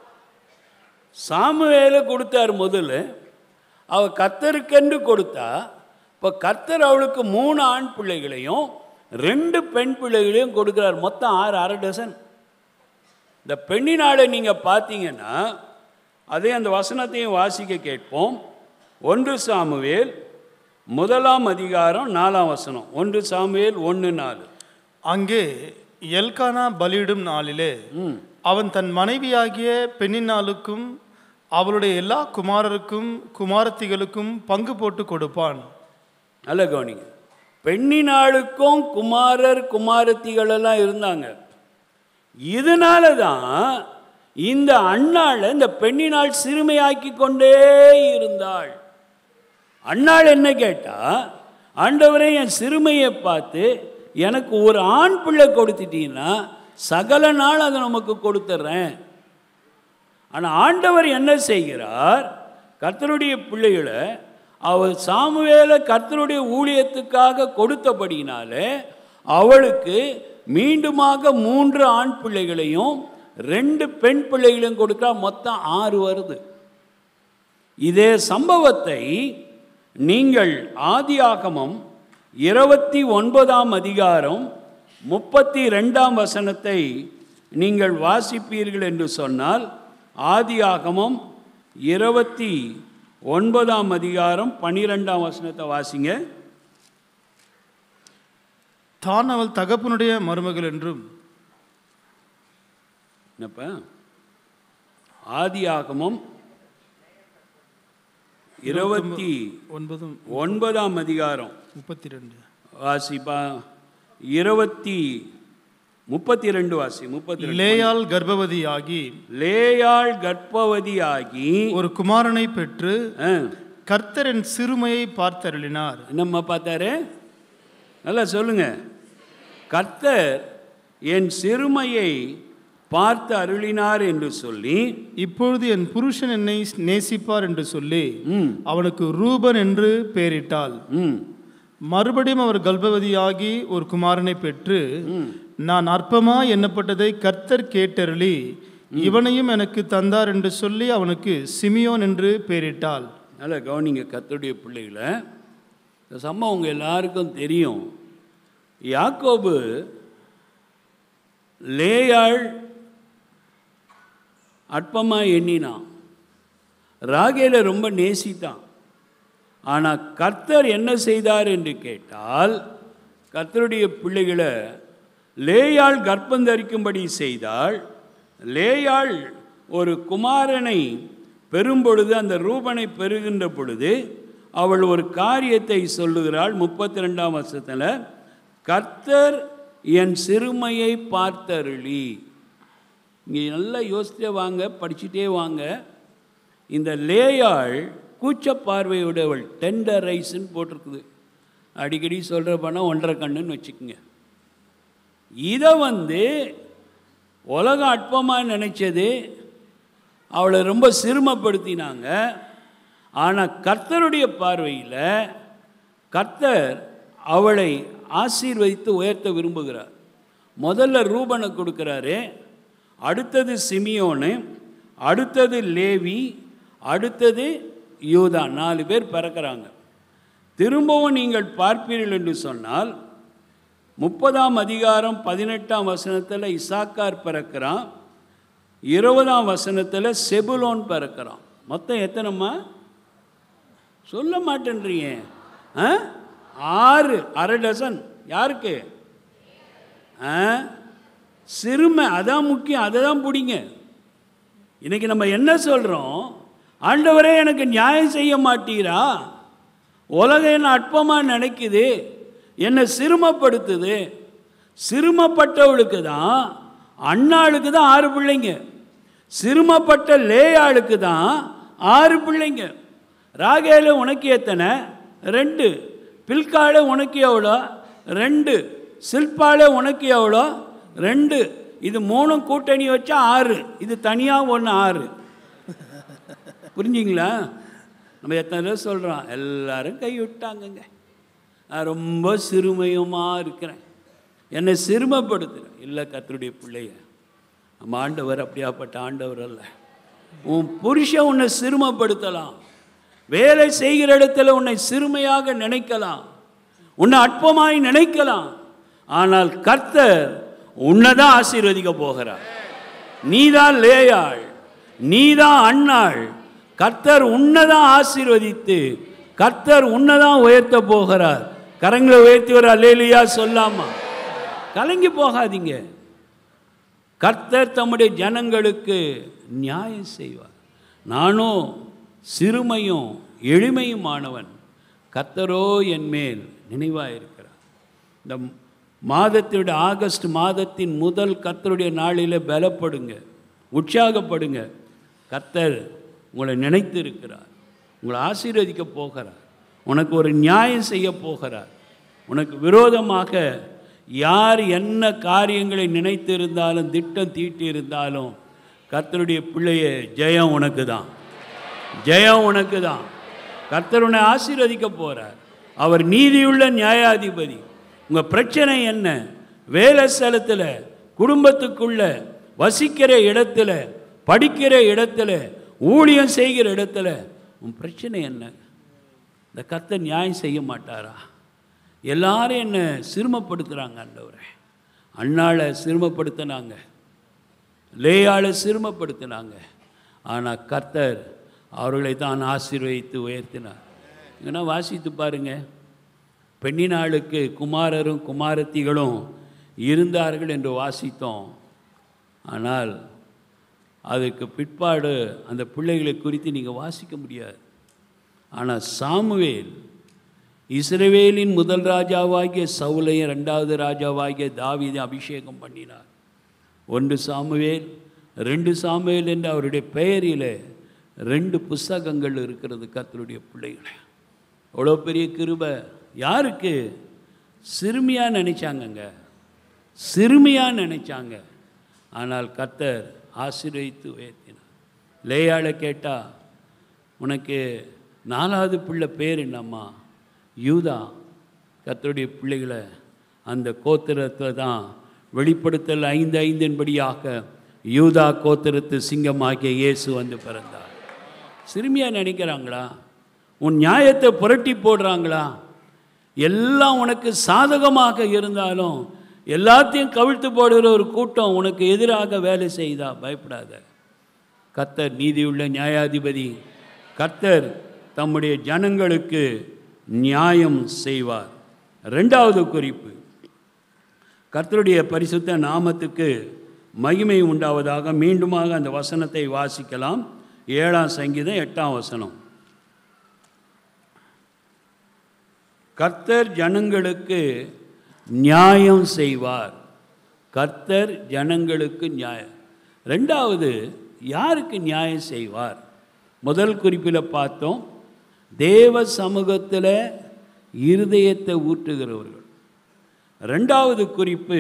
சாமுவேல கொடுத்தார் முதல்ல அவ கத்தருக்கென்று கொடுத்தா இப்போ கர்த்தர் அவளுக்கு மூணு ஆண் பிள்ளைகளையும் ரெண்டு பெண் பிள்ளைகளையும் கொடுக்கிறார் மொத்தம் ஆறு அரை டசன் இந்த பெண்ணினாடை நீங்கள் பார்த்தீங்கன்னா அதே அந்த வசனத்தையும் வாசிக்க கேட்போம் ஒன்று சாமுவேல் முதலாம் அதிகாரம் நாலாம் வசனம் ஒன்று சாமுவேல் ஒன்று நாலு அங்கே எல்கானா பலியிடும் நாளிலே ம் அவன் தன் மனைவியாகிய பெண்ணினாளுக்கும் அவளுடைய எல்லா குமாரருக்கும் குமாரத்திகளுக்கும் பங்கு போட்டு கொடுப்பான் நல்ல கவனிங்க பெண்ணினாளுக்கும் குமாரர் குமாரத்திகள் எல்லாம் இருந்தாங்க இதனால தான் இந்த அண்ணாளை இந்த பெண்ணினாள் சிறுமையாக்கி கொண்டே இருந்தாள் அண்ணாள் என்ன கேட்டா ஆண்டவரே என் சிறுமையை பார்த்து எனக்கு ஒரு ஆண் பிள்ளை கொடுத்துட்டீங்கன்னா சகல நாள் அதை நமக்கு கொடுத்துட்றேன் ஆனால் ஆண்டவர் என்ன செய்கிறார் கர்த்தருடைய பிள்ளைகளை அவர் சாமுவேல கர்த்தருடைய ஊழியத்துக்காக கொடுத்தபடினாலே அவளுக்கு மீண்டுமாக மூன்று ஆண் பிள்ளைகளையும் ரெண்டு பெண் பிள்ளைகளையும் கொடுத்தா மொத்தம் ஆறு வருது இதே சம்பவத்தை நீங்கள் ஆதியாகமம் இருபத்தி ஒன்பதாம் அதிகாரம் முப்பத்தி ரெண்டாம் வசனத்தை நீங்கள் வாசிப்பீர்கள் என்று சொன்னால் ஆதியாகமம் இருபத்தி ஒன்பதாம் அதிகாரம் பன்னிரெண்டாம் வசனத்தை வாசிங்க தான் அவள் தகப்பனுடைய மருமகள் என்றும் என்னப்ப ஆதியாகமம் இருபத்தி ஒன்பதும் ஒன்பதாம் அதிகாரம் முப்பத்தி ரெண்டு வாசிப்பா இருபத்தி முப்பத்தி ரெண்டு வாசி முப்பத்தி ரெண்டு லேயால் கர்ப்பவதியாகி லேயாள் கர்ப்பவதியாகி ஒரு குமாரனை பெற்று ஆ, கர்த்தர் என் சிறுமையை பார்த்தருளினார் என்னம்மா பார்த்தாரு நல்லா சொல்லுங்க கர்த்தர் என் சிறுமையை பார்த்து அருளினார் என்று சொல்லி இப்பொழுது என் புருஷன் என்னை நேசிப்பார் என்று சொல்லி ம் அவனுக்கு ரூபன் என்று பெயரிட்டாள் ம் மறுபடியும் அவர் கர்ப்பவதியாகி ஒரு குமாரனை பெற்று நான் அற்பமா எண்ணப்பட்டதை கர்த்தர் கேட்டருளி இவனையும் எனக்கு தந்தார் என்று சொல்லி அவனுக்கு சிமியோன் என்று பெயரிட்டாள் நல்லா கவனிங்க கர்த்தருடைய பிள்ளைகளை இந்த சம்பவம் உங்கள் எல்லாருக்கும் தெரியும் யாக்கோபு லேயாள் அற்பமாக எண்ணினான் ராகேல ரொம்ப நேசித்தான் ஆனால் கர்த்தர் என்ன செய்தார் என்று கேட்டால் கர்த்தருடைய பிள்ளைகளை லேயாள் கர்ப்பம் தரிக்கும்படி செய்தால் லேயாள் ஒரு குமாரனை பெறும் பொழுது அந்த ரூபனை பெறுகின்ற பொழுது அவள் ஒரு காரியத்தை சொல்லுகிறாள் முப்பத்தி ரெண்டாம் வருஷத்தில் கர்த்தர் என் சிறுமையை பார்த்தருளி இங்கே நல்லா யோசித்தே வாங்க படிச்சுட்டே வாங்க இந்த லேயாள் கூச்ச பார்வையுடையவள் டெண்டர் ரைஸ்ன்னு போட்டிருக்குது அடிக்கடி சொல்கிற பணம் ஒன்றரை கண்ணுன்னு வச்சுக்கோங்க இதை வந்து உலகம் அற்பமாக நினைச்சது அவளை ரொம்ப சிறுமப்படுத்தினாங்க ஆனால் கர்த்தருடைய பார்வையில் கர்த்தர் அவளை ஆசீர்வதித்து உயர்த்த விரும்புகிறார் முதல்ல ரூபனை கொடுக்குறாரு அடுத்தது சிமியோனு அடுத்தது லேவி அடுத்தது யூதா நாலு பேர் பிறக்கிறாங்க திரும்பவும் நீங்கள் பார்ப்பீர்கள் என்று சொன்னால் முப்பதாம் அதிகாரம் பதினெட்டாம் வசனத்தில் இசாக்கார் பிறக்கிறான் இருபதாம் வசனத்தில் செபுலோன் பிறக்கிறான் மொத்தம் எத்தனைம்மா சொல்ல மாட்டேன்றீங்க ஆ ஆறு அரை டசன் யாருக்கு ஆ சிறுமை அதான் முக்கியம் அதை தான் பிடிங்க இன்னைக்கு நம்ம என்ன சொல்கிறோம் ஆண்டவரே எனக்கு நியாயம் செய்ய மாட்டீரா உலகம் என்ன அற்பமாக நினைக்குது என்னை சிறுமப்படுத்துது சிறுமப்பட்டவளுக்கு தான் அண்ணாளுக்கு தான் ஆறு பிள்ளைங்க சிறுமப்பட்ட லேயாளுக்கு தான் ஆறு பிள்ளைங்க ராகேல உனக்கு எத்தனை ரெண்டு பில்கால உனக்கு எவ்வளோ ரெண்டு சில்பால உனக்கு எவ்வளோ ரெண்டு இது மூணும் கூட்டணி வச்சா ஆறு இது தனியாக ஒன்று ஆறு புரிஞ்சிங்களா நம்ம எத்தனை தடவை சொல்கிறோம் எல்லாரும் கை விட்டாங்கங்க நான் ரொம்ப சிறுமையுமாக இருக்கிறேன் என்னை சிறுமப்படுத்துகிறேன் இல்லை கத்தருடைய பிள்ளைய நம்ம ஆண்டவர் அப்படியாப்பட்ட ஆண்டவர் அல்ல உன் புருஷன் உன்னை சிறுமப்படுத்தலாம் வேலை செய்கிற இடத்துல உன்னை சிறுமையாக நினைக்கலாம் உன்னை அற்பமாய் நினைக்கலாம் ஆனால் கர்த்தர் உன்னை தான் ஆசீர்வதிக்க போகிறார் நீதான் லேயாள் நீதான் அண்ணாள் கர்த்தர் உன்னை தான் ஆசீர்வதித்து கர்த்தர் உன்னை தான் உயர்த்த போகிறார் கரங்களை உயர்த்தி ஒரு அல்லேலியா சொல்லாமா கலங்கி போகாதீங்க கர்த்தர் தம்முடைய ஜனங்களுக்கு நியாயம் செய்வார் நானும் சிறுமையும் எளிமையுமானவன் கர்த்தரோ என் மேல் நினைவாயிருக்கிறார் இந்த மாதத்தினுடைய ஆகஸ்ட் மாதத்தின் முதல் கர்த்தருடைய நாளில் பலப்படுங்க உற்சாகப்படுங்க கர்த்தர் உங்களை நினைத்து இருக்கிறார் உங்களை ஆசீர்வதிக்க போகிறார் உனக்கு ஒரு நியாயம் செய்ய போகிறார் உனக்கு விரோதமாக யார் என்ன காரியங்களை நினைத்து இருந்தாலும் திட்டம் தீட்டி இருந்தாலும் கர்த்தருடைய பிள்ளைய ஜெயம் உனக்கு தான் ஜெயம் உனக்கு தான் கர்த்தர் உன்னை ஆசீர்வதிக்க போகிறார் அவர் நீதியுள்ள நியாயாதிபதி உங்கள் பிரச்சனை என்ன வேலை ஸ்தலத்தில் குடும்பத்துக்குள்ள வசிக்கிற இடத்துல படிக்கிற இடத்துல ஊழியம் செய்கிற இடத்துல உன் பிரச்சனை என்ன இந்த கர்த்தர் நியாயம் செய்ய மாட்டாரா எல்லாரும் என்னை சிறுமப்படுத்துகிறாங்க ஆண்டவரே அண்ணாளை சிறுமப்படுத்தினாங்க லேயாளை சிறுமப்படுத்தினாங்க ஆனால் கர்த்தர் அவர்களை தான் ஆசீர்வதித்து உயர்த்தினார் இங்கன்னா வாசித்து பாருங்க பெண்ணினாளுக்கு குமாரரும் குமாரத்திகளும் இருந்தார்கள் என்று வாசித்தோம் ஆனால் அதுக்கு பிற்பாடு அந்த பிள்ளைகளை குறித்து நீங்கள் வாசிக்க முடியாது ஆனால் சாமுவேல் இஸ்ரவேலின் முதல் ராஜாவாகிய சவுலையும் ரெண்டாவது ராஜாவாகிய தாவீதை அபிஷேகம் பண்ணினார் ஒன்று சாமுவேல் ரெண்டு சாமுவேல் என்று அவருடைய பெயரில் ரெண்டு புஸ்தகங்கள் இருக்கிறது கர்த்தருடைய பிள்ளைகளை அவ்வளோ பெரிய கிருபை யாருக்கு சிறுமியாக நினைச்சாங்கங்க சிறுமியாக நினைச்சாங்க ஆனால் கர்த்தர் ஆசீர்வதித்து உயர்த்தினார் லேயாளை கேட்டால் உனக்கு நாலாவது பிள்ளை பேர் என்னம்மா யூதா கர்த்தருடைய பிள்ளைகளை அந்த கோத்திரத்தில் தான் வெளிப்படுத்தல் ஐந்து ஐந்தின்படியாக யூதா கோத்திரத்து சிங்கமாகிய இயேசு வந்து பிறந்தார் சிறுமியாக நினைக்கிறாங்களா உன் நியாயத்தை புரட்டி போடுறாங்களா எல்லாம் உனக்கு சாதகமாக இருந்தாலும் எல்லாத்தையும் கவிழ்த்து போடுகிற ஒரு கூட்டம் உனக்கு எதிராக வேலை செய்தா பயப்படாத கர்த்தர் நீதியுள்ள நியாயாதிபதி கர்த்தர் தம்முடைய ஜனங்களுக்கு நியாயம் செய்வார் ரெண்டாவது குறிப்பு கர்த்தருடைய பரிசுத்த நாமத்துக்கு மகிமை உண்டாவதாக மீண்டுமாக அந்த வசனத்தை வாசிக்கலாம் ஏழாம் சங்கீதம் எட்டாம் வசனம் கர்த்தர் ஜனங்களுக்கு நியாயம் செய்வார் கர்த்தர் ஜனங்களுக்கு நியாயம் ரெண்டாவது யாருக்கு நியாயம் செய்வார் முதல் குறிப்பில் பார்த்தோம் தேவ சமூகத்தில் இருதயத்தை ஊற்றுகிறவர்கள் ரெண்டாவது குறிப்பு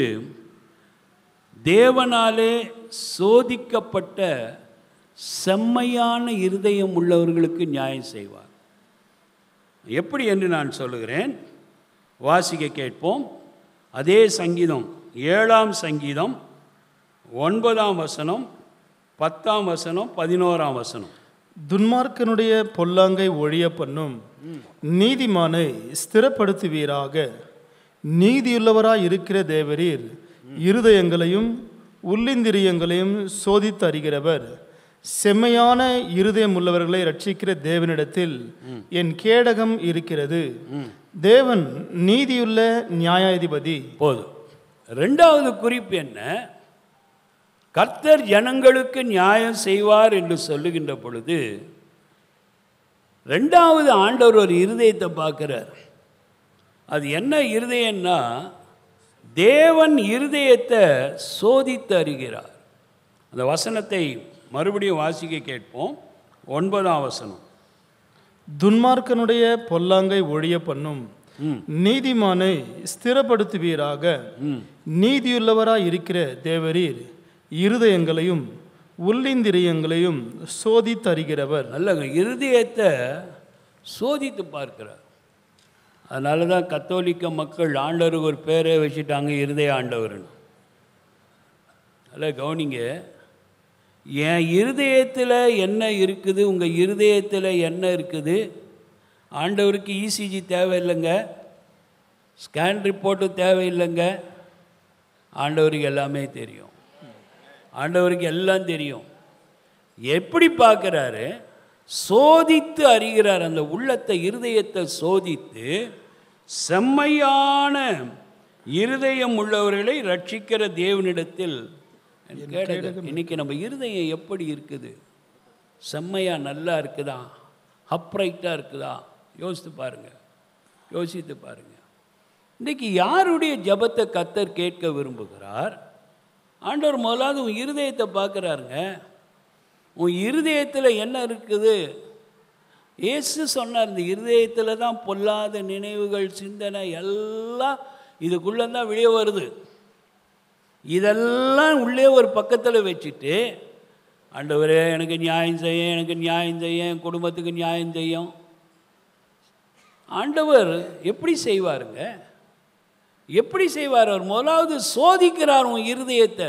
தேவனாலே சோதிக்கப்பட்ட செம்மையான இருதயம் உள்ளவர்களுக்கு நியாயம் செய்வார் எப்படி என்று நான் சொல்லுகிறேன் வாசிக்க கேட்போம் அதே சங்கீதம் ஏழாம் சங்கீதம் ஒன்பதாம் வசனம் பத்தாம் வசனம் பதினோராம் வசனம் துன்மார்க்கனுடைய பொல்லாங்கை ஒழிய பண்ணும் நீதிமானை ஸ்திரப்படுத்துவீராக நீதியுள்ளவராய் இருக்கிற தேவரீர் இருதயங்களையும் உள்ளிந்திரியங்களையும் சோதித்து அறிகிறவர் செம்மையான இருதயம் உள்ளவர்களை ரட்சிக்கிற தேவனிடத்தில் என் கேடகம் இருக்கிறது தேவன் நீதியுள்ள நியாயாதிபதி போதும் ரெண்டாவது குறிப்பு என்ன கர்த்தர் ஜனங்களுக்கு நியாயம் செய்வார் என்று சொல்லுகின்ற பொழுது ரெண்டாவது ஆண்டவர் ஒரு இருதயத்தை பார்க்குறார் அது என்ன இருதயம்னா தேவன் இருதயத்தை சோதித்து அறிகிறார் அந்த வசனத்தை மறுபடியும் வாசிக்க கேட்போம் ஒன்பதாம் வசனம் துன்மார்க்கனுடைய பொல்லாங்கை ஒழிய பண்ணும் நீதிமானை ஸ்திரப்படுத்துவீராக நீதியுள்ளவராய் இருக்கிற தேவரீர் இருதயங்களையும் உள்ளிந்திரியங்களையும் சோதித்தறிகிறவர் நல்லங்க இருதயத்தை சோதித்து பார்க்கிறார் அதனால தான் கத்தோலிக்க மக்கள் ஆண்டவருக்கு ஒரு பேரே வச்சுட்டாங்க இருதய ஆண்டவர்னு அல்ல கவனிங்க என் இருதயத்தில் என்ன இருக்குது உங்கள் இருதயத்தில் என்ன இருக்குது ஆண்டவருக்கு இசிஜி தேவையில்லைங்க ஸ்கேன் ரிப்போர்ட்டு தேவையில்லைங்க ஆண்டவருக்கு எல்லாமே தெரியும் ஆண்டவருக்கு எல்லாம் தெரியும் எப்படி பார்க்குறாரு சோதித்து அறிகிறார் அந்த உள்ளத்தை இருதயத்தை சோதித்து செம்மையான இருதயம் உள்ளவர்களை ரட்சிக்கிற தேவனிடத்தில் கேட்டது இன்னைக்கு நம்ம இருதயம் எப்படி இருக்குது செம்மையா நல்லா இருக்குதா அப்ரைட்டாக இருக்குதா யோசித்து பாருங்க யோசித்து பாருங்க இன்னைக்கு யாருடைய ஜபத்தை கத்தர் கேட்க விரும்புகிறார் ஆண்டவர் முதலாவது உன் இருதயத்தை பார்க்குறாருங்க உன் இருதயத்தில் என்ன இருக்குது இயேசு சொன்னார் இந்த இருதயத்தில் தான் பொல்லாத நினைவுகள் சிந்தனை எல்லாம் இதுக்குள்ளே தான் வெளியே வருது இதெல்லாம் உள்ளே ஒரு பக்கத்தில் வச்சுட்டு ஆண்டவரே எனக்கு நியாயம் செய்ய எனக்கு நியாயம் செய்ய என் குடும்பத்துக்கு நியாயம் செய்யும் ஆண்டவர் எப்படி செய்வாருங்க எப்படி செய்வார் அவர் முதலாவது சோதிக்கிறார் உன் இருதயத்தை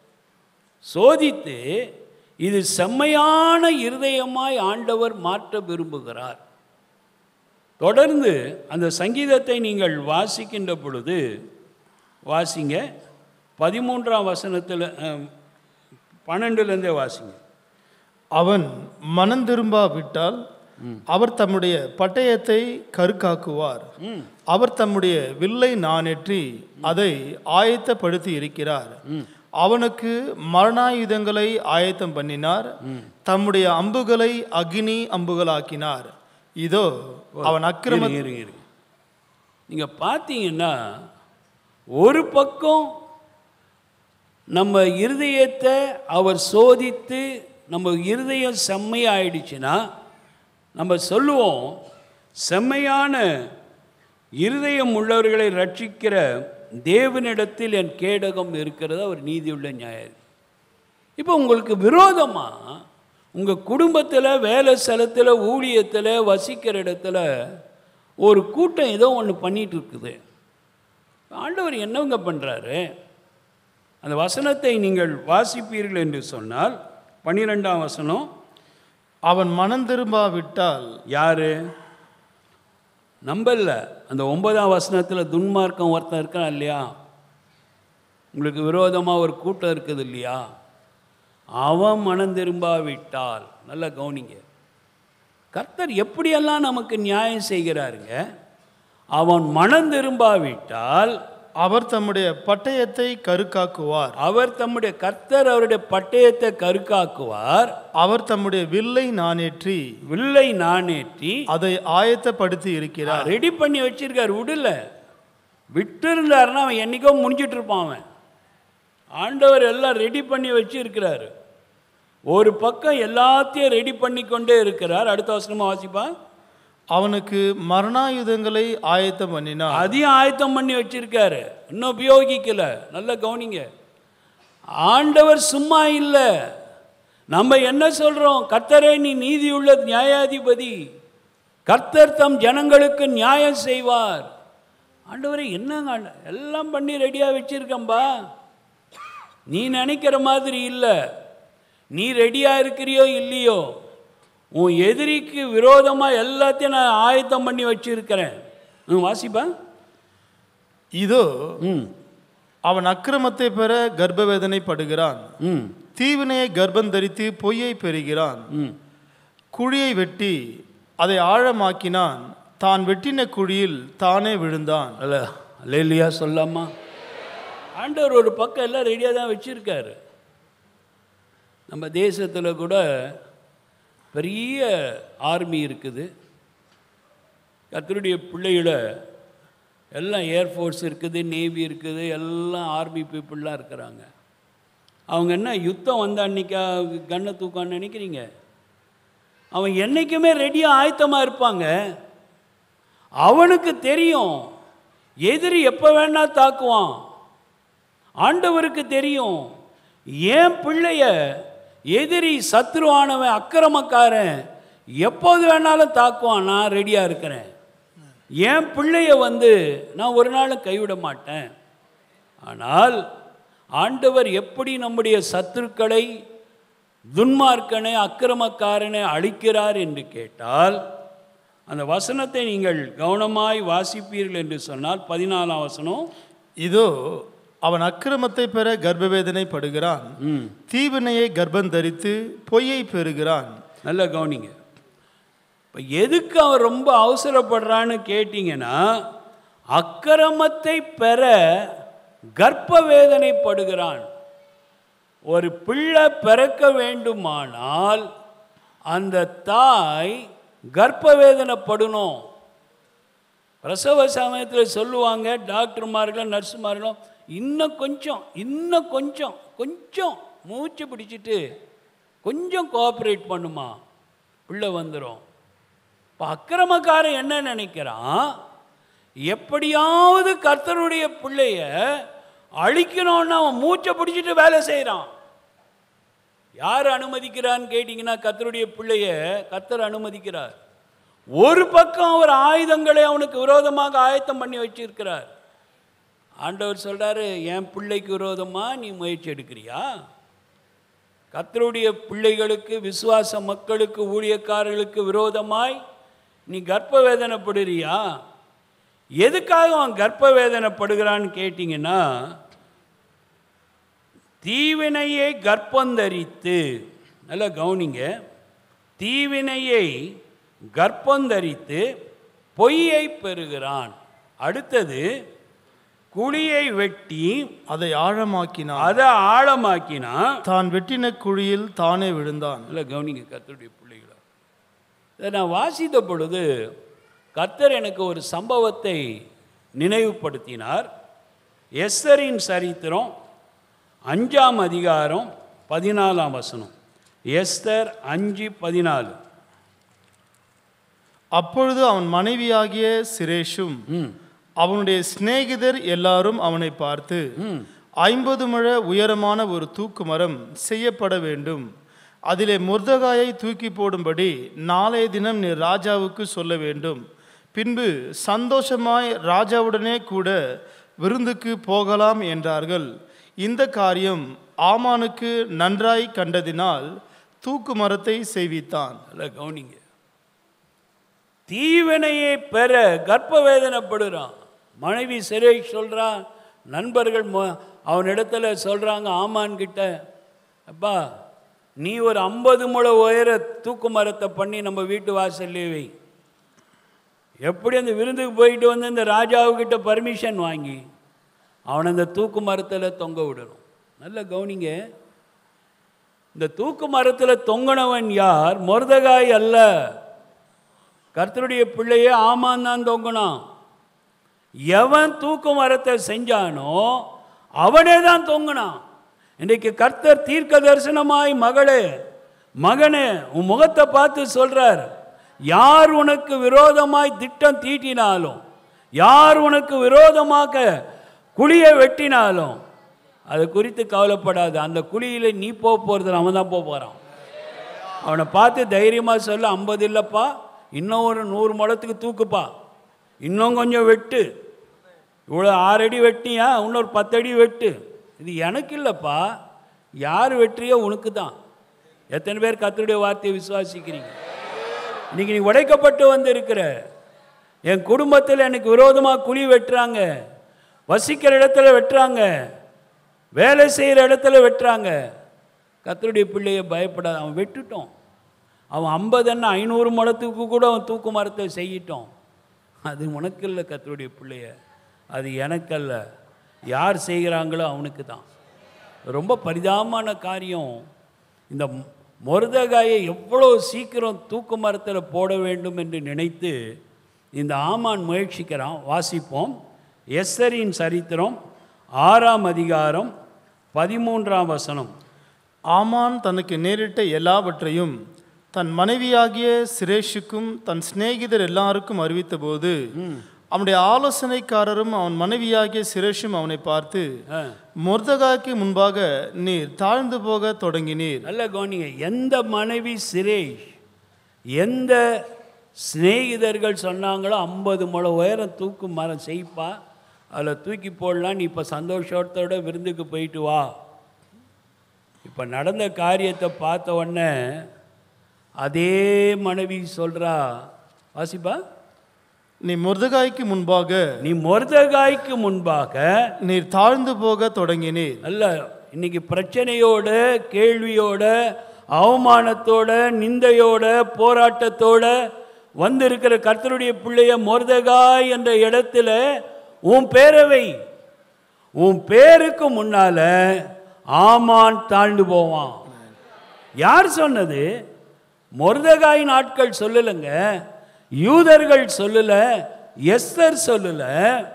சோதித்து இது செம்மையான இருதயமாய் ஆண்டவர் மாற்ற விரும்புகிறார் தொடர்ந்து அந்த சங்கீதத்தை நீங்கள் வாசிக்கின்ற பொழுது வாசிங்க பதிமூன்றாம் வசனத்தில் பன்னெண்டுலேருந்தே வாசிங்க அவன் மனம் திரும்பாவிட்டால் அவர் தம்முடைய பட்டயத்தை கருக்காக்குவார் அவர் தம்முடைய வில்லை நானேற்றி அதை ஆயத்தப்படுத்தி இருக்கிறார் அவனுக்கு மரணாயுதங்களை ஆயத்தம் பண்ணினார் தம்முடைய அம்புகளை அக்னி அம்புகளாக்கினார் இதோ அவன் அக்கிரம இருங்க, இருங்க, இருங்க. நீங்க பார்த்தீங்கன்னா ஒரு பக்கம் நம்ம இருதயத்தை அவர் சோதித்து நம்ம இருதயம் செம்மையாயிடுச்சுன்னா நம்ம சொல்லுவோம் செம்மையான இருதயம் உள்ளவர்களை ரட்சிக்கிற தேவனிடத்தில் என் கேடகம் இருக்கிறது அவர் நீதியுள்ள நியாயம் இப்போ உங்களுக்கு விரோதமாக உங்கள் குடும்பத்தில் வேலை ஸ்தலத்தில் ஊழியத்தில் வசிக்கிற இடத்துல ஒரு கூட்டம் ஏதோ ஒன்று பண்ணிட்டு இருக்குது ஆண்டவர் என்னவங்க பண்ணுறாரு அந்த வசனத்தை நீங்கள் வாசிப்பீர்கள் என்று சொன்னால் பன்னிரெண்டாம் வசனம் அவன் மனம் திரும்பாவிட்டால் யாரு நம்பல அந்த ஒன்பதாம் வசனத்தில் துன்மார்க்கம் ஒருத்தன் இருக்கான் இல்லையா உங்களுக்கு விரோதமாக ஒரு கூட்டம் இருக்குது இல்லையா அவன் மனம் திரும்பாவிட்டால் நல்லா கவனிங்க கர்த்தர் எப்படியெல்லாம் நமக்கு நியாயம் செய்கிறாருங்க அவன் மனம் திரும்பாவிட்டால் அவர் தம்முடைய பட்டயத்தை கருக்காக்குவார் அவர் தம்முடைய கர்த்தர் அவருடைய பட்டயத்தை கருக்காக்குவார் அவர் தம்முடைய வில்லை நானேற்றி வில்லை நானேற்றி அதை ஆயத்தப்படுத்தி இருக்கிறார் ரெடி பண்ணி வச்சிருக்காரு விடல விட்டு இருந்தாருன்னா அவன் என்னைக்கோ முடிஞ்சிட்டு இருப்பான் அவன் ஆண்டவர் எல்லாம் ரெடி பண்ணி வச்சிருக்கிறாரு ஒரு பக்கம் எல்லாத்தையும் ரெடி பண்ணி கொண்டே இருக்கிறார் அடுத்த வசனமா வாசிப்பா அவனுக்கு மரணாயுதங்களை ஆயத்தம் பண்ணினார் அதையும் ஆயத்தம் பண்ணி வச்சிருக்காரு இன்னும் உபயோகிக்கல நல்லா கவனிங்க ஆண்டவர் சும்மா இல்லை நம்ம என்ன சொல்றோம் கர்த்தரே நீ நீதியுள்ள நியாயாதிபதி கர்த்தர் தம் ஜனங்களுக்கு நியாயம் செய்வார் ஆண்டவரே என்னங்க ஆண்ட- எல்லாம் பண்ணி ரெடியாக வச்சிருக்கேன்பா நீ நினைக்கிற மாதிரி இல்லை நீ ரெடியாக இருக்கிறியோ இல்லையோ உன் எதிரிக்கு விரோதமாக எல்லாத்தையும் நான் ஆயத்தம் பண்ணி வச்சிருக்கிறேன் ம் வாசிப்பா இதோ ம் அவன் அக்கிரமத்தை பெற கர்ப்பவேதனை படுகிறான் ம் தீவினையை கர்ப்பம் தரித்து பொய்யை பெறுகிறான் ம் குழியை வெட்டி அதை ஆழமாக்கினான் தான் வெட்டின குழியில் தானே விழுந்தான் அல்ல அல்லையா சொல்லாமா ஆண்டவர் ஒரு பக்கம் எல்லாம் ரெடியாக தான் வச்சுருக்காரு நம்ம தேசத்தில் கூட பெரிய ஆர்மி இருக்குது கத்தருடைய பிள்ளைகளை எல்லாம் ஏர்ஃபோர்ஸ் இருக்குது நேவி இருக்குது எல்லாம் ஆர்மி பீப்புளெலாம் இருக்கிறாங்க அவங்க என்ன யுத்தம் வந்த அன்னைக்கா கண்ணை தூக்கான்னு நினைக்கிறீங்க அவன் என்றைக்குமே ரெடியாக ஆயத்தமாக இருப்பாங்க அவனுக்கு தெரியும் எதிரி எப்போ வேணா தாக்குவான் ஆண்டவருக்கு தெரியும் ஏன் பிள்ளைய எதிரி சத்ருவானவன் அக்கிரமக்காரன் எப்போது வேணாலும் தாக்குவான் நான் ரெடியாக இருக்கிறேன் என் பிள்ளைய வந்து நான் ஒரு நாளும் கைவிட மாட்டேன் ஆனால் ஆண்டவர் எப்படி நம்முடைய சத்துருக்களை துன்மார்க்கனை அக்கிரமக்காரனை அழிக்கிறார் என்று கேட்டால் அந்த வசனத்தை நீங்கள் கவனமாய் வாசிப்பீர்கள் என்று சொன்னால் பதினாலாம் வசனம் இதோ அவன் அக்கிரமத்தை பெற கர்ப்பவேதனை படுகிறான் ம் தீவினையை கர்ப்பம் தரித்து பொய்யை பெறுகிறான் நல்லா கவனிங்க இப்போ எதுக்கு அவன் ரொம்ப அவசரப்படுறான்னு கேட்டிங்கன்னா அக்கிரமத்தை பெற கர்ப்ப வேதனைப்படுகிறான் ஒரு பிள்ளை பிறக்க வேண்டுமானால் அந்த தாய் கர்ப்ப வேதனைப்படணும் பிரசவ சமயத்தில் சொல்லுவாங்க டாக்டர்மார்களும் நர்ஸுமார்களும் இன்னும் கொஞ்சம் இன்னும் கொஞ்சம் கொஞ்சம் மூச்சு பிடிச்சிட்டு கொஞ்சம் கோஆப்ரேட் பண்ணுமா பிள்ளை வந்துடும் இப்போ அக்கிரமக்காரன் என்ன நினைக்கிறான் எப்படியாவது கர்த்தருடைய பிள்ளைய அழிக்கணும்னு அவன் மூச்சை பிடிச்சிட்டு வேலை செய்கிறான் யார் அனுமதிக்கிறான்னு கேட்டிங்கன்னா கர்த்தருடைய பிள்ளைய கர்த்தர் அனுமதிக்கிறார் ஒரு பக்கம் அவர் ஆயுதங்களை அவனுக்கு விரோதமாக ஆயத்தம் பண்ணி வச்சிருக்கிறார் ஆண்டவர் சொல்றாரு என் பிள்ளைக்கு விரோதமாக நீ முயற்சி எடுக்கிறியா கர்த்தருடைய பிள்ளைகளுக்கு விசுவாச மக்களுக்கு ஊழியக்காரர்களுக்கு விரோதமாய் நீ கர்ப்ப வேதனைப்படுறியா எதுக்காக அவன் கர்ப்ப வேதனைப்படுகிறான்னு கேட்டிங்கன்னா தீவினையை கர்ப்பந்தரித்து நல்லா கவனிங்க தீவினையை கர்ப்பந்தரித்து பொய்யை பெறுகிறான் அடுத்தது குழியை வெட்டி அதை ஆழமாக்கினான் அதை ஆழமாக்கினா தான் வெட்டின குழியில் தானே விழுந்தான் நல்லா கவனிங்க கர்த்தருடைய பிள்ளைகளா இதை நான் வாசித்த பொழுது கர்த்தர் எனக்கு ஒரு சம்பவத்தை நினைவுபடுத்தினார் எஸ்தரின் சரித்திரம் அஞ்சாம் அதிகாரம் பதினாலாம் வசனம் எஸ்தர் அஞ்சு பதினாலு அப்பொழுது அவன் மனைவியாகிய சிரேஷும் ம் அவனுடைய சிநேகிதர் எல்லாரும் அவனை பார்த்து ம் ஐம்பது முழ உயரமான ஒரு தூக்கு மரம் செய்யப்பட வேண்டும் அதிலே முர்தகாயை தூக்கி போடும்படி நாளைய தினம் நீ ராஜாவுக்கு சொல்ல வேண்டும் பின்பு சந்தோஷமாய் ராஜாவுடனே கூட விருந்துக்கு போகலாம் என்றார்கள் இந்த காரியம் ஆமானுக்கு நன்றாய் கண்டதினால் தூக்கு மரத்தை செய்வித்தான் நல்லா கவனிங்க தீவினையை பெற கர்ப்ப வேதனைப்படுறான் மனைவி சிறை சொல்கிறான் நண்பர்கள் மொ- அவனிடத்துல சொல்கிறாங்க ஆமான் கிட்ட அப்பா நீ ஒரு ஐம்பது முழ உயர தூக்கு மரத்தை பண்ணி நம்ம வீட்டு வாசல்லே வை எப்படி அந்த விருந்துக்கு போயிட்டு வந்து இந்த ராஜாவுக்கிட்ட பர்மிஷன் வாங்கி அவனை அந்த தூக்கு மரத்தில் தொங்க விடணும் நல்ல கவனிங்க இந்த தூக்கு மரத்தில் தொங்கினவன் யார் மொர்தகாய் அல்ல கர்த்தருடைய பிள்ளையே ஆமான் தான் தொங்கினான் எவன் தூக்கு மரத்தை செஞ்சானோ அவனே தான் தொங்கினான் இன்றைக்கு கர்த்தர் தீர்க்க தரிசனமாய் மகளே மகனே உன் முகத்தை பார்த்து சொல்றார் யார் உனக்கு விரோதமாய் திட்டம் தீட்டினாலும் யார் உனக்கு விரோதமாக குழியை வெட்டினாலும் அது குறித்து கவலைப்படாது அந்த குழியில் நீ போக போகிறது அவன் தான் போக போகிறான் அவனை பார்த்து தைரியமாக சொல்ல ஐம்பது இல்லைப்பா இன்னும் ஒரு நூறு முழத்துக்கு தூக்குப்பா இன்னும் கொஞ்சம் வெட்டு இவ்வளோ ஆறு அடி வெட்டியா இன்னொரு பத்து அடி வெட்டு இது எனக்கு இல்லைப்பா யார் வெற்றியோ உனக்கு தான் எத்தனை பேர் கர்த்தருடைய வார்த்தையை விசுவாசிக்கிறீங்க இன்னைக்கு நீ உடைக்கப்பட்டு வந்து இருக்கிற என் குடும்பத்தில் எனக்கு விரோதமாக குழி வெட்டுறாங்க வசிக்கிற இடத்துல வெட்டுறாங்க வேலை செய்கிற இடத்துல வெட்டுறாங்க கர்த்தருடைய பிள்ளையை பயப்படாத அவன் வெட்டுட்டோம் அவன் ஐம்பது என்ன ஐநூறு மடத்துக்கு கூட அவன் தூக்கு மரத்தை செய்யிட்டோம் அது உனக்கு இல்லை கர்த்தருடைய பிள்ளைய அது எனக்கல்ல யார் செய்கிறாங்களோ அவனுக்கு தான் ரொம்ப பரிதாபமான காரியம் இந்த மொருதகாயை எவ்வளோ சீக்கிரம் தூக்கு மரத்தில் போட வேண்டும் என்று நினைத்து இந்த ஆமான் முயற்சிக்கிறான் வாசிப்போம் எஸ்ஸரின் சரித்திரம் ஆறாம் அதிகாரம் பதிமூன்றாம் வசனம் ஆமான் தனக்கு நேரிட்ட எல்லாவற்றையும் தன் மனைவியாகிய சிரேஷுக்கும் தன் சிநேகிதர் எல்லாருக்கும் அறிவித்தபோது அவனுடைய ஆலோசனைக்காரரும் அவன் மனைவியாகிய சிரேஷும் அவனை பார்த்து ஆ, மொர்தகாய்க்கு முன்பாக நீர் தாழ்ந்து போக தொடங்கினீர் நல்ல கவனிங்க எந்த மனைவி சிரேஷ் எந்த சிநேகிதர்கள் சொன்னாங்களோ ஐம்பது முழ உயரம் தூக்கு மரம் செய்ப்பா அதில் தூக்கி போடலாம் நீ இப்போ சந்தோஷத்தோட விருந்துக்கு போயிட்டு வா இப்போ நடந்த காரியத்தை பார்த்த உடனே அதே மனைவி சொல்கிறா வாசிப்பா நீ மொர்தகாய்க்கு முன்பாக நீ மொர்தகாய்க்கு முன்பாக நீர் தாழ்ந்து போக தொடங்கினீர் அல்ல இன்னைக்கு பிரச்சனையோட கேள்வியோட அவமானத்தோட நிந்தையோட போராட்டத்தோட வந்திருக்கிற கர்த்தருடைய பிள்ளைய மொர்தகாய் என்ற இடத்துல உன் பேரவை உன் பேருக்கு முன்னால ஆமான் தாழ்ந்து போவான் யார் சொன்னது மொர்தகாய் நாட்கள் சொல்லலைங்க யூதர்கள் சொல்லல எஸ்தர் சொல்லல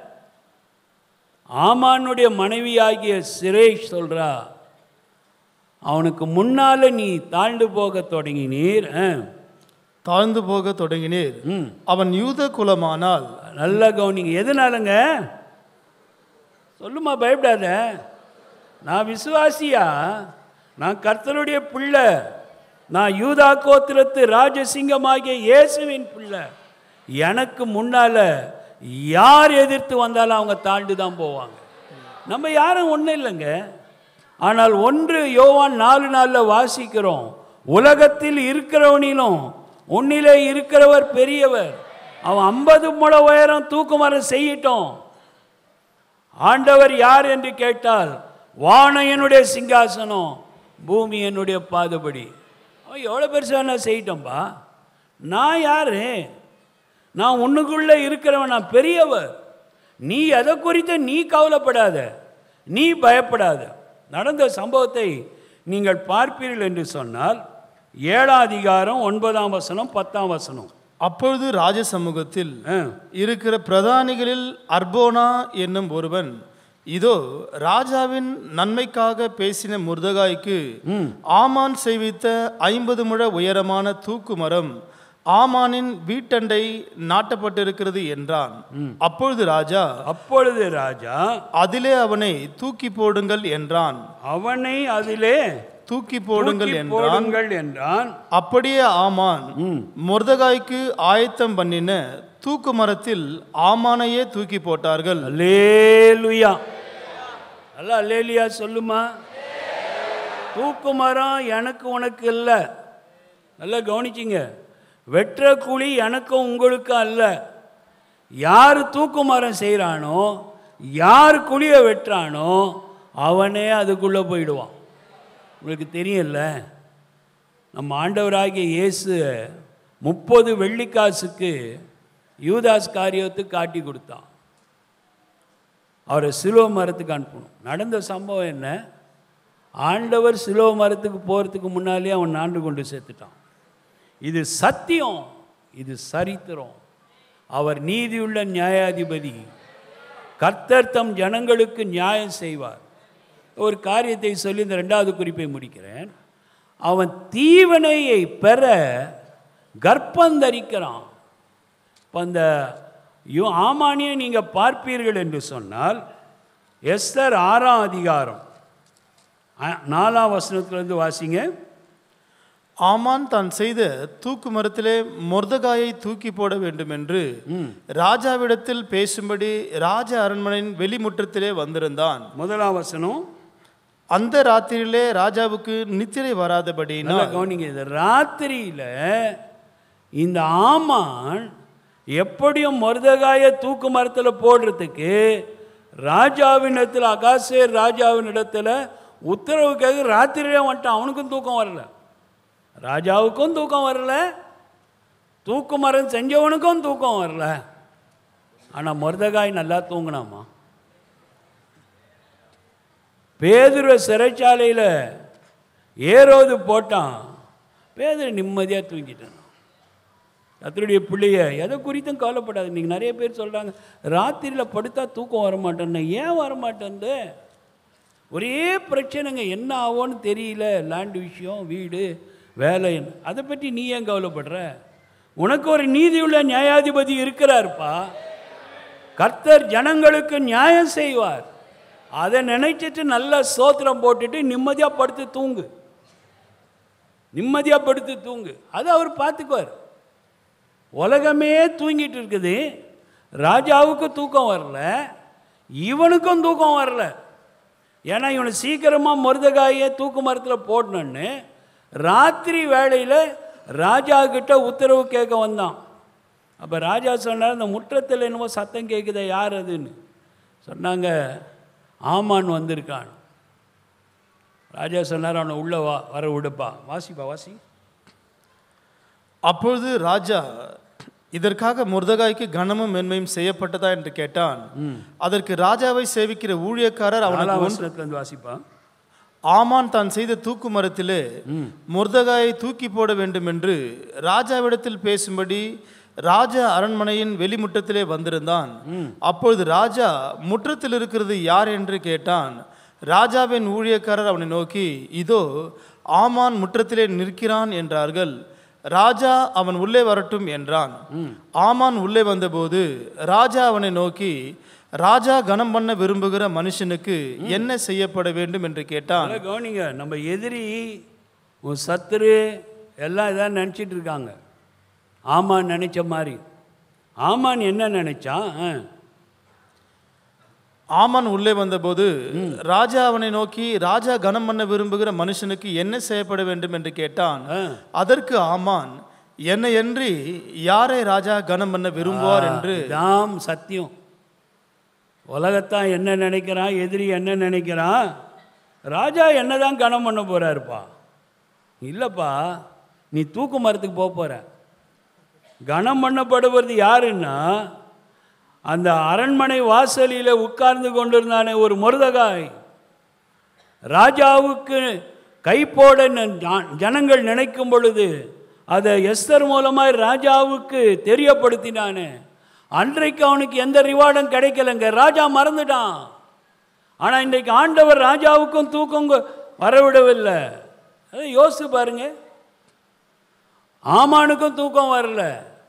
ஆமானுடைய மனைவியாகிய சிரேஷ் சொல்றா அவனுக்கு முன்னால நீ தாழ்ந்து போக தொடங்கினீர் ஆ. தாழ்ந்து போக தொடங்கினீர் ம் அவன் யூத குலமானால் நல்லா கவனிங்க எதனாலங்க சொல்லுமா பயப்படாத நான் விசுவாசியா நான் கர்த்தருடைய பிள்ளை நான் யூதா கோத்திரத்து ராஜசிங்கமாகிய இயேசுவின் பிள்ளை எனக்கு முன்னால யார் எதிர்த்து வந்தாலும் அவங்க தாண்டி தான் போவாங்க நம்ம யாரும் ஒன்றும் இல்லைங்க ஆனால் ஒன்று யோவான் நாலு நாளில் வாசிக்கிறோம் உலகத்தில் இருக்கிறவனிலும் உன்னிலே இருக்கிறவர் பெரியவர் அவன் ஐம்பது முழ உயரம் தூக்குமரம் செய்யட்டும் ஆண்டவர் யார் என்று கேட்டால் வானம் என்னுடைய சிங்காசனம் பூமி என்னுடைய பாதபடி அவன் எவ்வளோ பெருசாக நான் செய்யட்டோம்பா நான் யாரு நான் உன்னுக்குள்ளே இருக்கிறவன் நான் பெரியவர் நீ எதை குறித்து நீ கவலைப்படாத நீ பயப்படாத நடந்த சம்பவத்தை நீங்கள் பார்ப்பீர்கள் என்று சொன்னால் ஏழாம் அதிகாரம் ஒன்பதாம் வசனம் பத்தாம் வசனம் அப்பொழுது ராஜ சமூகத்தில் ஆ. இருக்கிற பிரதானிகளில் அர்போனா என்னும் ஒருவன் இதோ ராஜாவின் நன்மைக்காக பேசின முர்தகாய்க்கு ஆமான் செய்வித்த ஐம்பது முழ உயரமான தூக்கு மரம் ஆமானின் வீட்டண்டை நாட்டப்பட்டிருக்கிறது என்றான் அப்பொழுது ராஜா அப்பொழுது ராஜா அதிலே அவனை தூக்கி போடுங்கள் என்றான் அவனை அதிலே தூக்கி போடுங்கள் தூக்கி என்றான் போடுங்கள் என்றான் அப்படியே ஆமான் மொர்தகாய்க்கு ஆயத்தம் பண்ணின தூக்கு மரத்தில் ஆமானையே தூக்கி போட்டார்கள் அல்லேலுயா அல்ல அல்லேலியா சொல்லுமா தூக்கு மரம் எனக்கு உனக்கு இல்லை நல்லா கவனிச்சிங்க வெற்ற குழி எனக்கும் உங்களுக்கும் அல்ல யார் தூக்கு மரம் செய்கிறானோ யார் குழியை வெட்டுறானோ அவனே அதுக்குள்ளே போயிடுவான் உங்களுக்கு தெரியல நம்ம ஆண்டவராகிய இயேசு முப்பது வெள்ளிக்காசுக்கு யூதாஸ் காரியத்தை காட்டி கொடுத்தான் அவரை சிலுவ மரத்துக்கு அனுப்பணும் நடந்த சம்பவம் என்ன ஆண்டவர் சிலுவ மரத்துக்கு போகிறதுக்கு முன்னாலே அவன் ஆண்டு கொண்டு சேர்த்துட்டான் இது சத்தியம் இது சரித்திரம் அவர் நீதியுள்ள நியாயாதிபதி கர்த்தர் தம் ஜனங்களுக்கு நியாயம் செய்வார் ஒரு காரியத்தை சொல்லி இந்த ரெண்டாவது குறிப்பை முடிக்கிறேன் அவன் தீவனையை பெற கர்ப்பந்தரிக்கிறான் இப்போ அந்த யோ ஆமானியை நீங்கள் பார்ப்பீர்கள் என்று சொன்னால் எஸ்தர் ஆறாம் அதிகாரம் அ- நாலாம் வசனத்திலிருந்து வாசிங்க ஆமான் தான் செய்த தூக்கு மரத்திலே மொர்தகாயை தூக்கி போட வேண்டும் என்று ராஜாவிடத்தில் பேசும்படி ராஜ அரண்மனையின் வெளிமுற்றத்திலே வந்திருந்தான் முதலாம் வசனம் அந்த ராத்திரியிலே ராஜாவுக்கு நித்திரை நல்லா வராதபடியினால் கவனிங்க இது ராத்திரியில் இந்த ஆமான் எப்படியும் மருதகாய தூக்கு மரத்தில் போடுறதுக்கு ராஜாவினிடத்தில் அகாசேர் ராஜாவினிடத்தில் உத்தரவு கேட்க ராத்திரியிலே வந்துட்டான் அவனுக்கும் தூக்கம் வரல ராஜாவுக்கும் தூக்கம் வரல தூக்கு மரம் செஞ்சவனுக்கும் தூக்கம் வரல ஆனால் மருதகாய் நல்லா தூங்கினாமா பேதுருவ சிறைச்சாலையில் ஏரோது போட்டான் பேதுரு நிம்மதியாக தூங்கிட்டான் கத்தருடைய பிள்ளைய எதை குறித்தும் கவலைப்படாது நீங்கள் நிறைய பேர் சொல்கிறாங்க ராத்திரியில் படுத்தா தூக்கம் வர மாட்டேன்னு ஏன் வர மாட்டேன்து ஒரே பிரச்சனைங்க என்ன ஆகும்னு தெரியல லேண்ட் விஷயம் வீடு வேலை அதை பற்றி நீ ஏன் கவலைப்படுற உனக்கு ஒரு நீதியுள்ள நியாயாதிபதி இருக்கிறாருப்பா கர்த்தர் ஜனங்களுக்கு நியாயம் செய்வார் அதை நினைச்சிட்டு நல்லா சோத்திரம் போட்டுட்டு நிம்மதியாக படுத்து தூங்கு நிம்மதியாக படுத்து தூங்கு அதை அவர் பார்த்துக்குவார் உலகமே தூங்கிட்டு இருக்குது ராஜாவுக்கு தூக்கம் வரல இவனுக்கும் தூக்கம் வரல ஏன்னா இவனை சீக்கிரமாக மருதகாயை தூக்கு மரத்தில் போடணுன்னு ராத்திரி வேளையில் ராஜா கிட்ட உத்தரவு கேட்க வந்தான் அப்போ ராஜா சொன்னார் இந்த முற்றத்தில் என்னமோ சத்தம் கேட்குதே யார் அதுன்னு சொன்னாங்க ஆமான் வந்திருக்கான் ராஜா சொன்னார் அவனை உள்ளே வா வர விடுப்பா வாசிப்பா வாசி அப்பொழுது ராஜா இதற்காக முர்தகாய்க்கு கனமும் மென்மையும் செய்யப்பட்டதா என்று கேட்டான் அதற்கு ராஜாவை சேவிக்கிற ஊழியக்காரர் அவனுக்கு நாலாம் ஒன்று வசனத்துலேருந்து வாசிப்பா ஆமான் தான் செய்த தூக்கு மரத்திலே முர்தகாயை தூக்கி போட வேண்டும் என்று ராஜாவிடத்தில் பேசும்படி ராஜா அரண்மனையின் வெளிமுற்றத்திலே வந்திருந்தான் அப்பொழுது ராஜா முற்றத்தில் இருக்கிறது யார் என்று கேட்டான் ராஜாவின் ஊழியக்காரர் அவனை நோக்கி இதோ ஆமான் முற்றத்திலே நிற்கிறான் என்றார்கள் ராஜா அவன் உள்ளே வரட்டும் என்றான் ஆமான் உள்ளே வந்தபோது ராஜா அவனை நோக்கி ராஜா கனம் பண்ண விரும்புகிற மனுஷனுக்கு என்ன செய்யப்பட வேண்டும் என்று கேட்டான் நல்லா கவனிங்க நம்ம எதிரி உன் சத்துரு எல்லாம் இதான் நினச்சிட்டு இருக்காங்க ஆமான் நினைச்ச மாதிரி ஆமான் என்ன நினைச்சான் ஆ. ஆமான் உள்ளே வந்தபோது ராஜா அவனை நோக்கி ராஜா கனம் பண்ண விரும்புகிற மனுஷனுக்கு என்ன செய்யப்பட வேண்டும் என்று கேட்டான் ஆ. அதற்கு ஆமான் என்னை என்று யாரை ராஜா கனம் பண்ண விரும்புவார் என்று தாம் சத்தியம் உலகத்தான் என்ன நினைக்கிறான் எதிரி என்ன நினைக்கிறான் ராஜா என்னதான் கனம் பண்ண போறாருப்பா இல்லைப்பா நீ தூக்கு மரத்துக்கு போக போற கனம் பண்ணப்படுவது யாருன்னா அந்த அரண்மனை வாசலில் உட்கார்ந்து கொண்டிருந்தானே ஒரு மருதகாய் ராஜாவுக்கு கை போட ந- ஜா- ஜனங்கள் நினைக்கும் பொழுது அதை எஸ்தர் மூலமாய் ராஜாவுக்கு தெரியப்படுத்தினானே அன்றைக்கு அவனுக்கு எந்த ரிவார்டும் கிடைக்கலங்க ராஜா மறந்துட்டான் ஆனால் இன்றைக்கு ஆண்டவர் ராஜாவுக்கும் தூக்கம் கொ- வரவிடவில்லை அதை யோசிச்சு பாருங்க ஆமானுக்கும் தூக்கம் வரல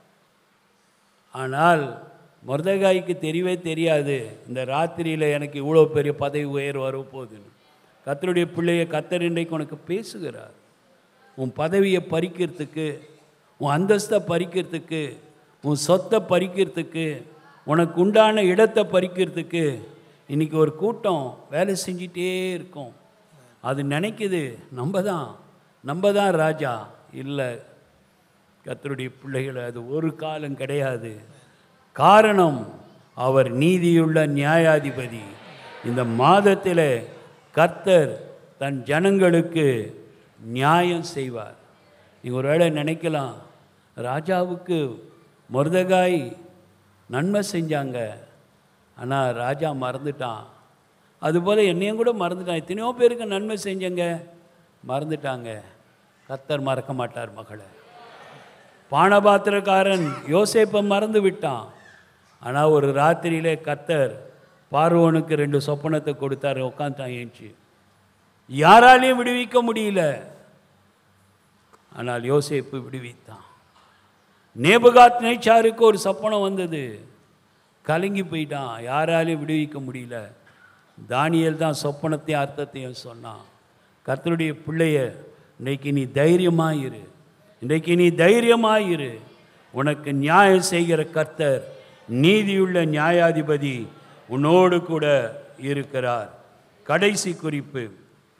ஆனால் மொர்தகாய்க்கு தெரியவே தெரியாது இந்த ராத்திரியில் எனக்கு இவ்வளோ பெரிய பதவி உயர் வரப்போகுதுன்னு கத்தருடைய பிள்ளைய கத்தர் இன்றைக்கு உனக்கு பேசுகிறார் உன் பதவியை பறிக்கிறதுக்கு உன் அந்தஸ்தை பறிக்கிறதுக்கு உன் சொத்தை பறிக்கிறதுக்கு உனக்கு உண்டான இடத்தை பறிக்கிறதுக்கு இன்னைக்கு ஒரு கூட்டம் வேலை செஞ்சிட்டே இருக்கும் அது நினைக்குது நம்ம தான் நம்ம தான் ராஜா இல்லை கர்த்தருடைய பிள்ளைகள் அது ஒரு காலம் கிடையாது காரணம் அவர் நீதியுள்ள நியாயாதிபதி இந்த மாதத்தில் கர்த்தர் தன் ஜனங்களுக்கு நியாயம் செய்வார் நீங்கள் ஒரு வேளை நினைக்கலாம் ராஜாவுக்கு மருதகாய் நன்மை செஞ்சாங்க ஆனால் ராஜா மறந்துட்டான் அதுபோல் என்னையும் கூட மறந்துட்டான் எத்தனையோ பேருக்கு நன்மை செஞ்சங்க மறந்துட்டாங்க கர்த்தர் மறக்க மாட்டார் மகளை பானபாத்திரக்காரன் யோசேப்பை மறந்து விட்டான் ஆனால் ஒரு ராத்திரியிலே கர்த்தர் பார்வோனுக்கு ரெண்டு சொப்பனத்தை கொடுத்தாரு உட்காந்துட்டான் ஏஞ்சி யாராலையும் விடுவிக்க முடியல ஆனால் யோசேப்பு விடுவித்தான் நேபுகாத் நேச்சாருக்கு ஒரு சொப்பனம் வந்தது கலங்கி போயிட்டான் யாராலையும் விடுவிக்க முடியல தானியேல் தான் சொப்பனத்தையும் அர்த்தத்தையும் சொன்னான் கர்த்தருடைய பிள்ளைய இன்றைக்கு நீ தைரியமாக இரு இன்றைக்கு நீ தைரியமாக இரு உனக்கு நியாயம் செய்கிற கர்த்தர் நீதியுள்ள நியாயாதிபதி உன்னோடு கூட இருக்கிறார் கடைசி குறிப்பு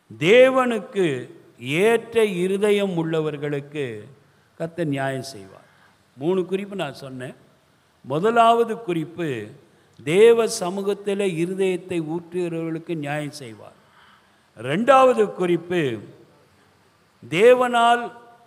தேவனுக்கு ஏற்ற இருதயம் உள்ளவர்களுக்கு கர்த்தர் நியாயம் செய்வார் மூணு குறிப்பு நான் சொன்னேன் முதலாவது குறிப்பு தேவ சமூகத்தில் இருதயத்தை ஊற்றுகிறவர்களுக்கு நியாயம் செய்வார் ரெண்டாவது குறிப்பு தேவனால்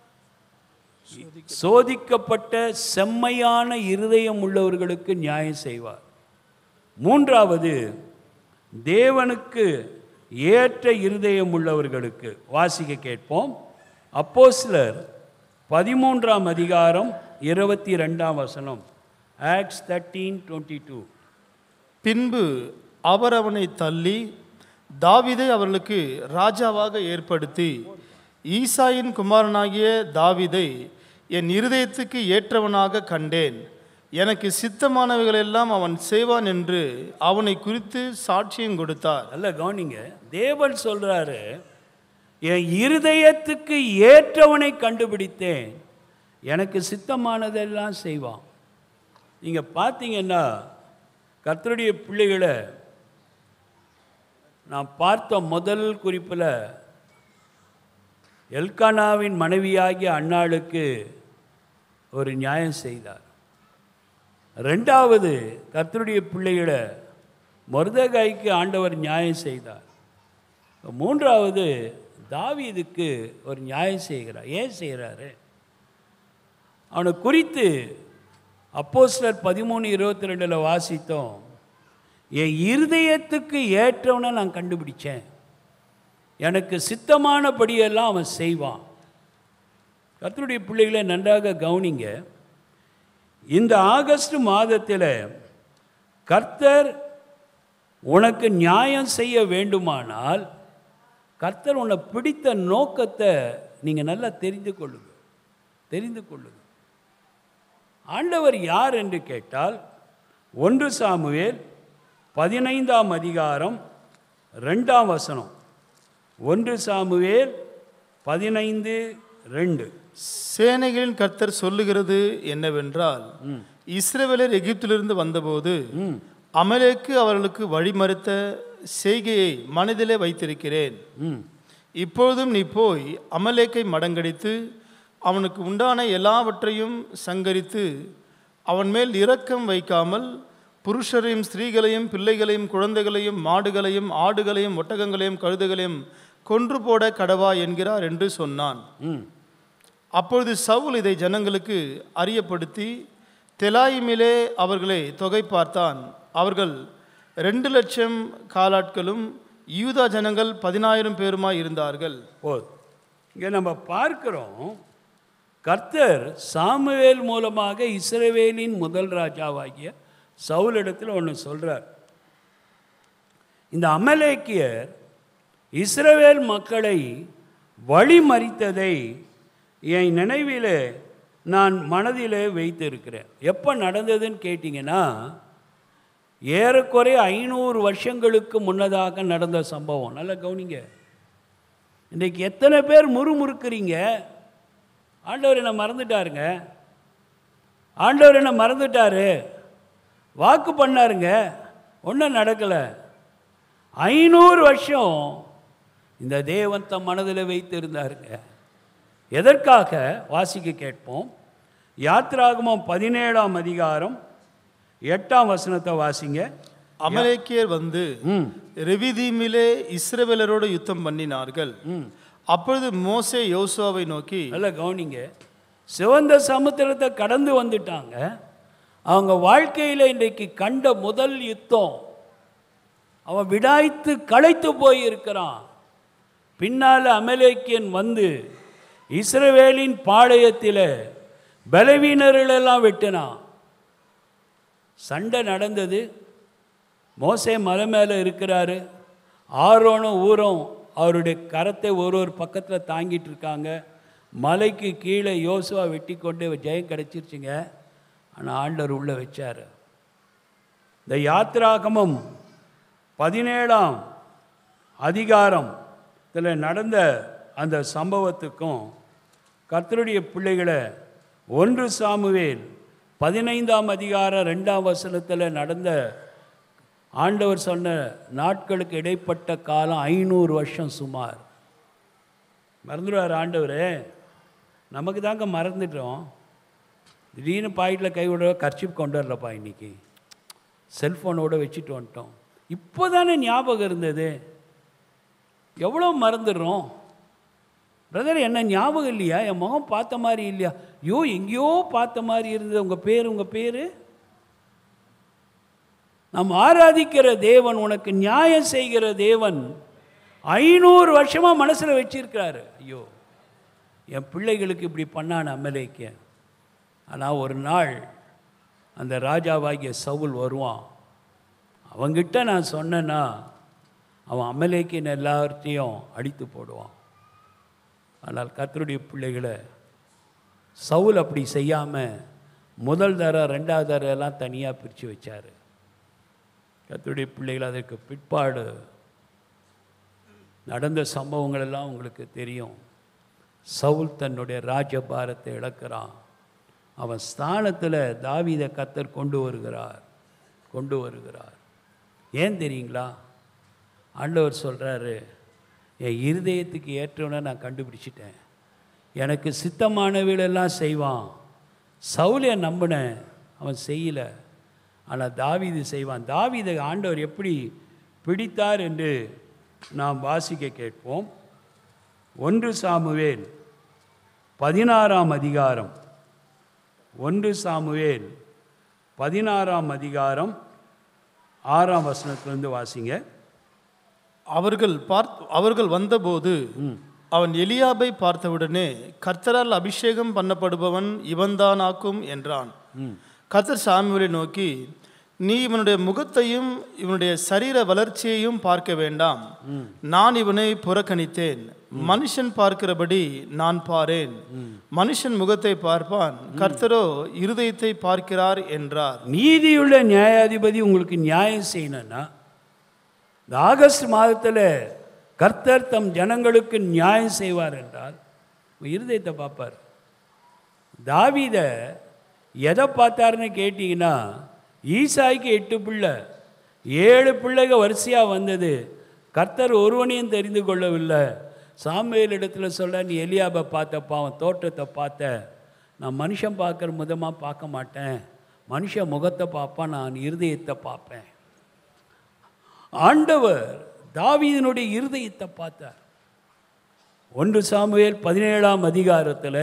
சோதிக்கப்பட்ட செம்மையான இருதயம் உள்ளவர்களுக்கு நியாயம் செய்வார் மூன்றாவது தேவனுக்கு ஏற்ற இருதயம் உள்ளவர்களுக்கு வாசிக்க கேட்போம் அப்போஸ்லர் பதிமூன்றாம் அதிகாரம் இருபத்தி ரெண்டாம் வசனம் ஆக்ஸ் தேர்ட்டீன் டுவெண்ட்டி டூ பின்பு அவர் அவனை தள்ளி தாவீதை அவர்களுக்கு ராஜாவாக ஏற்படுத்தி ஈசாயின் குமாரனாகிய தாவீதை என் இருதயத்துக்கு ஏற்றவனாக கண்டேன் எனக்கு சித்தமானவைகளெல்லாம் அவன் செய்வான் என்று அவனை குறித்து சாட்சியம் கொடுத்தார் நல்ல கவனிங்க தேவன் சொல்றாரு என் இருதயத்துக்கு ஏற்றவனை கண்டுபிடித்தேன் எனக்கு சித்தமானதெல்லாம் செய்வான் நீங்கள் பார்த்தீங்கன்னா கர்த்தருடைய பிள்ளைகளை நான் பார்த்த முதல் குறிப்பில் எல்கானாவின் மனைவியாகிய அன்னாளுக்கு ஒரு நியாயம் செய்தார் ரெண்டாவது கர்த்தருடைய பிள்ளைகளை மருதகாய்க்கு ஆண்டவர் நியாயம் செய்தார் மூன்றாவது தாவீதுக்கு ஒரு நியாயம் செய்கிறார் ஏன் செய்கிறாரு அவனை குறித்து அப்போஸ்லர் பதிமூணு இருபத்தி ரெண்டில் வாசித்தோம் என் இருதயத்துக்கு ஏற்றவனை நான் கண்டுபிடிச்சேன் எனக்கு சித்தமானபடியெல்லாம் அவன் செய்வான் கர்த்தருடைய பிள்ளைகளை நன்றாக கவனிங்க இந்த ஆகஸ்ட் மாதத்தில் கர்த்தர் உனக்கு நியாயம் செய்ய வேண்டுமானால் கர்த்தர் உன்னை பிடித்த நோக்கத்தை நீங்கள் நல்லா தெரிந்து கொள்ளுங்க தெரிந்து கொள்ளுங்க ஆண்டவர் யார் என்று கேட்டால் ஒன்று சாமுவேல் பதினைந்தாம் அதிகாரம் ரெண்டாம் வசனம் ஒன்று சாமுவேல் பதினைந்து ரெண்டு சேனைகளின் கர்த்தர் சொல்லுகிறது என்னவென்றால் இஸ்ரவேலர் எகிப்திலிருந்து வந்தபோது அமலேக்கு அவர்களுக்கு வழிமறுத்த செய்கையை மனதிலே வைத்திருக்கிறேன் ம் இப்பொழுதும் நீ போய் அமலேக்கை மடங்கடித்து அவனுக்கு உண்டான எல்லாவற்றையும் சங்கரித்து அவன் மேல் இரக்கம் வைக்காமல் புருஷரையும் ஸ்திரீகளையும் பிள்ளைகளையும் குழந்தைகளையும் மாடுகளையும் ஆடுகளையும் ஒட்டகங்களையும் கழுதைகளையும் கொன்று போட கடவா என்கிறார் என்று சொன்னான் ம் அப்பொழுது சவுல் இதை ஜனங்களுக்கு அறியப்படுத்தி தெலாயிமிலே அவர்களை தொகை பார்த்தான் அவர்கள் ரெண்டு லட்சம் காலாட்களும் யூதா ஜனங்கள் பதினாயிரம் பேருமாய் இருந்தார்கள் போதும் இங்கே நம்ம பார்க்கிறோம் கர்த்தர் சாமுவேல் மூலமாக இஸ்ரவேலின் முதல் ராஜாவாகிய சவுலிடத்தில் ஒன்று சொல்றார் இந்த அமலேக்கியர் இஸ்ரவேல் மக்களை வழிமறித்ததை என் நினைவிலே நான் மனதிலே வைத்திருக்கிறேன் எப்போ நடந்ததுன்னு கேட்டிங்கன்னா ஏறக்குறைய ஐநூறு வருஷங்களுக்கு முன்னதாக நடந்த சம்பவம் நல்லா கவனிங்க இன்றைக்கு எத்தனை பேர் முறுமுறுக்கிறீங்க ஆண்டவர் என்ன மறந்துட்டாருங்க ஆண்டவர் என்ன மறந்துட்டாரு வாக்கு பண்ணாருங்க ஒன்றும் நடக்கலை ஐநூறு வருஷம் இந்த தேவன் தம் மனதில் வைத்திருந்தாருங்க எதற்காக வாசிக்க கேட்போம் யாத்ராகமம் பதினேழாம் அதிகாரம் எட்டாம் வசனத்தை வாசிங்க அமலேக்கியர் வந்து ம் ரெவிதீமிலே இஸ்ரவேலரோடு யுத்தம் பண்ணினார்கள் அப்பொழுது மோசே யோசுவாவை நோக்கி நல்லா கவனிங்க சிவந்த சமுத்திரத்தை கடந்து வந்துட்டாங்க அவங்க வாழ்க்கையில் இன்றைக்கு கண்ட முதல் யுத்தம் அவன் விடாய்த்து களைத்து போய் இருக்கிறான் பின்னால் அமலேக்கியன் வந்து இஸ்ரவேலின் பாளையத்தில் பலவீனர்களெல்லாம் வெட்டினான் சண்டை நடந்தது மோசே மலை மேலே இருக்கிறாரு ஆரோனும் ஊரும் அவருடைய கரத்தை ஒரு ஒரு பக்கத்தில் தாங்கிட்டு இருக்காங்க மலைக்கு கீழே யோசுவா வெட்டி கொண்டு ஜெயம் கிடச்சிருச்சுங்க ஆனால் ஆண்டவர் உள்ளே வச்சார் இந்த யாத்ராகமம் பதினேழாம் அதிகாரம் இதில் நடந்த அந்த சம்பவத்துக்கும் கர்த்தருடைய பிள்ளைகளை ஒன்று சாமுவேல் பதினைந்தாம் அதிகாரம் ரெண்டாம் வசனத்தில் நடந்த ஆண்டவர் சொன்ன நாட்களுக்கு இடைப்பட்ட காலம் ஐநூறு வருஷம் சுமார் மறந்துடுவார் ஆண்டவரே நமக்கு தாங்க மறந்துட்டோம் திடீர்னு பாக்கெட்டில் கை விட கர்ச்சிப் கொண்டு வரலப்பா இன்னைக்கு செல்ஃபோனோட வச்சுட்டு வந்துட்டோம் இப்போ தானே ஞாபகம் இருந்தது எவ்வளோ மறந்துடுறோம் பிரதர் என்ன ஞாபகம் இல்லையா என் முகம் பார்த்த மாதிரி இல்லையா ஐயோ எங்கேயோ பார்த்த மாதிரி இருந்தது உங்கள் பேர் உங்கள் பேர் நாம் ஆராதிக்கிற தேவன் உனக்கு நியாயம் செய்கிற தேவன் ஐநூறு வருஷமாக மனசில் வச்சிருக்கிறாரு ஐயோ என் பிள்ளைகளுக்கு இப்படி பண்ணான் அமலேக்க ஆனால் ஒரு நாள் அந்த ராஜாவாகிய சவுல் வருவான் அவங்கிட்ட நான் சொன்னேன்னா அவன் அமலேக்கின் எல்லார்த்தையும் அடித்து போடுவான் ஆனால் கர்த்தருடைய பிள்ளைகளை சவுல் அப்படி செய்யாமல் முதல் தரம் ரெண்டாவது தரம் எல்லாம் தனியாக பிரித்து வச்சார் கர்த்தருடைய பிள்ளைகள் அதற்கு பிற்பாடு நடந்த சம்பவங்கள் எல்லாம் உங்களுக்கு தெரியும் சவுல் தன்னுடைய ராஜபாரத்தை இழக்கிறான் அவன் ஸ்தானத்தில் தாவீதை கத்தர் கொண்டு வருகிறார் கொண்டு வருகிறார் ஏன் தெரியுங்களா ஆண்டவர் சொல்கிறாரு என் இருதயத்துக்கு ஏற்றவனை நான் கண்டுபிடிச்சிட்டேன் எனக்கு சித்தமானவளெல்லாம் செய்வான் சவுலை நம்பினேன் அவன் செய்யலை ஆனால் தாவீது செய்வான் தாவீதை ஆண்டவர் எப்படி பிடித்தார் என்று நாம் வாசிக்க கேட்போம் ஒன்று சாமுவேல் பதினாறாம் அதிகாரம் ஒன்று சாமுவேல் பதினாறாம் அதிகாரம் ஆறாம் வசனத்திலிருந்து வாசிங்க அவர்கள் பார்த் அவர்கள் வந்தபோது அவன் எலியாபை பார்த்தவுடனே கர்த்தரால் அபிஷேகம் பண்ணப்படுபவன் இவன்தானாக்கும் என்றான் கர்த்தர் சாமுவேலை நோக்கி நீ இவனுடைய முகத்தையும் இவனுடைய சரீர வளர்ச்சியையும் பார்க்க வேண்டாம் நான் இவனை புறக்கணித்தேன் மனுஷன் பார்க்கிறபடி நான் பாரேன் மனுஷன் முகத்தை பார்ப்பான் கர்த்தரோ இருதயத்தை பார்க்கிறார் என்றார் நீதியுள்ள நியாயாதிபதி உங்களுக்கு நியாயம் செய்யணும்னா இந்த ஆகஸ்ட் மாதத்தில் கர்த்தர் தம் ஜனங்களுக்கு நியாயம் செய்வார் என்றால் உங்க இருதயத்தை பார்ப்பார் தாவீத எதை பார்த்தாருன்னு கேட்டிங்கன்னா ஈசாய்க்கு எட்டு பிள்ளை ஏழு பிள்ளைக வரிசையாக வந்தது கர்த்தர் ஒருவனையும் தெரிந்து கொள்ளவில்லை சாமுவேல் இடத்துல சொல்ல நீ எலியாபை பார்த்தப்பா அவன் தோற்றத்தை பார்த்த நான் மனுஷன் பார்க்குற முதமாக பார்க்க மாட்டேன் மனுஷன் முகத்தை பார்ப்பான் நான் இருதயத்தை பார்ப்பேன் ஆண்டவர் தாவீதினுடைய இருதயத்தை பார்த்தார் ஒன்று சாமுவேல் பதினேழாம் அதிகாரத்தில்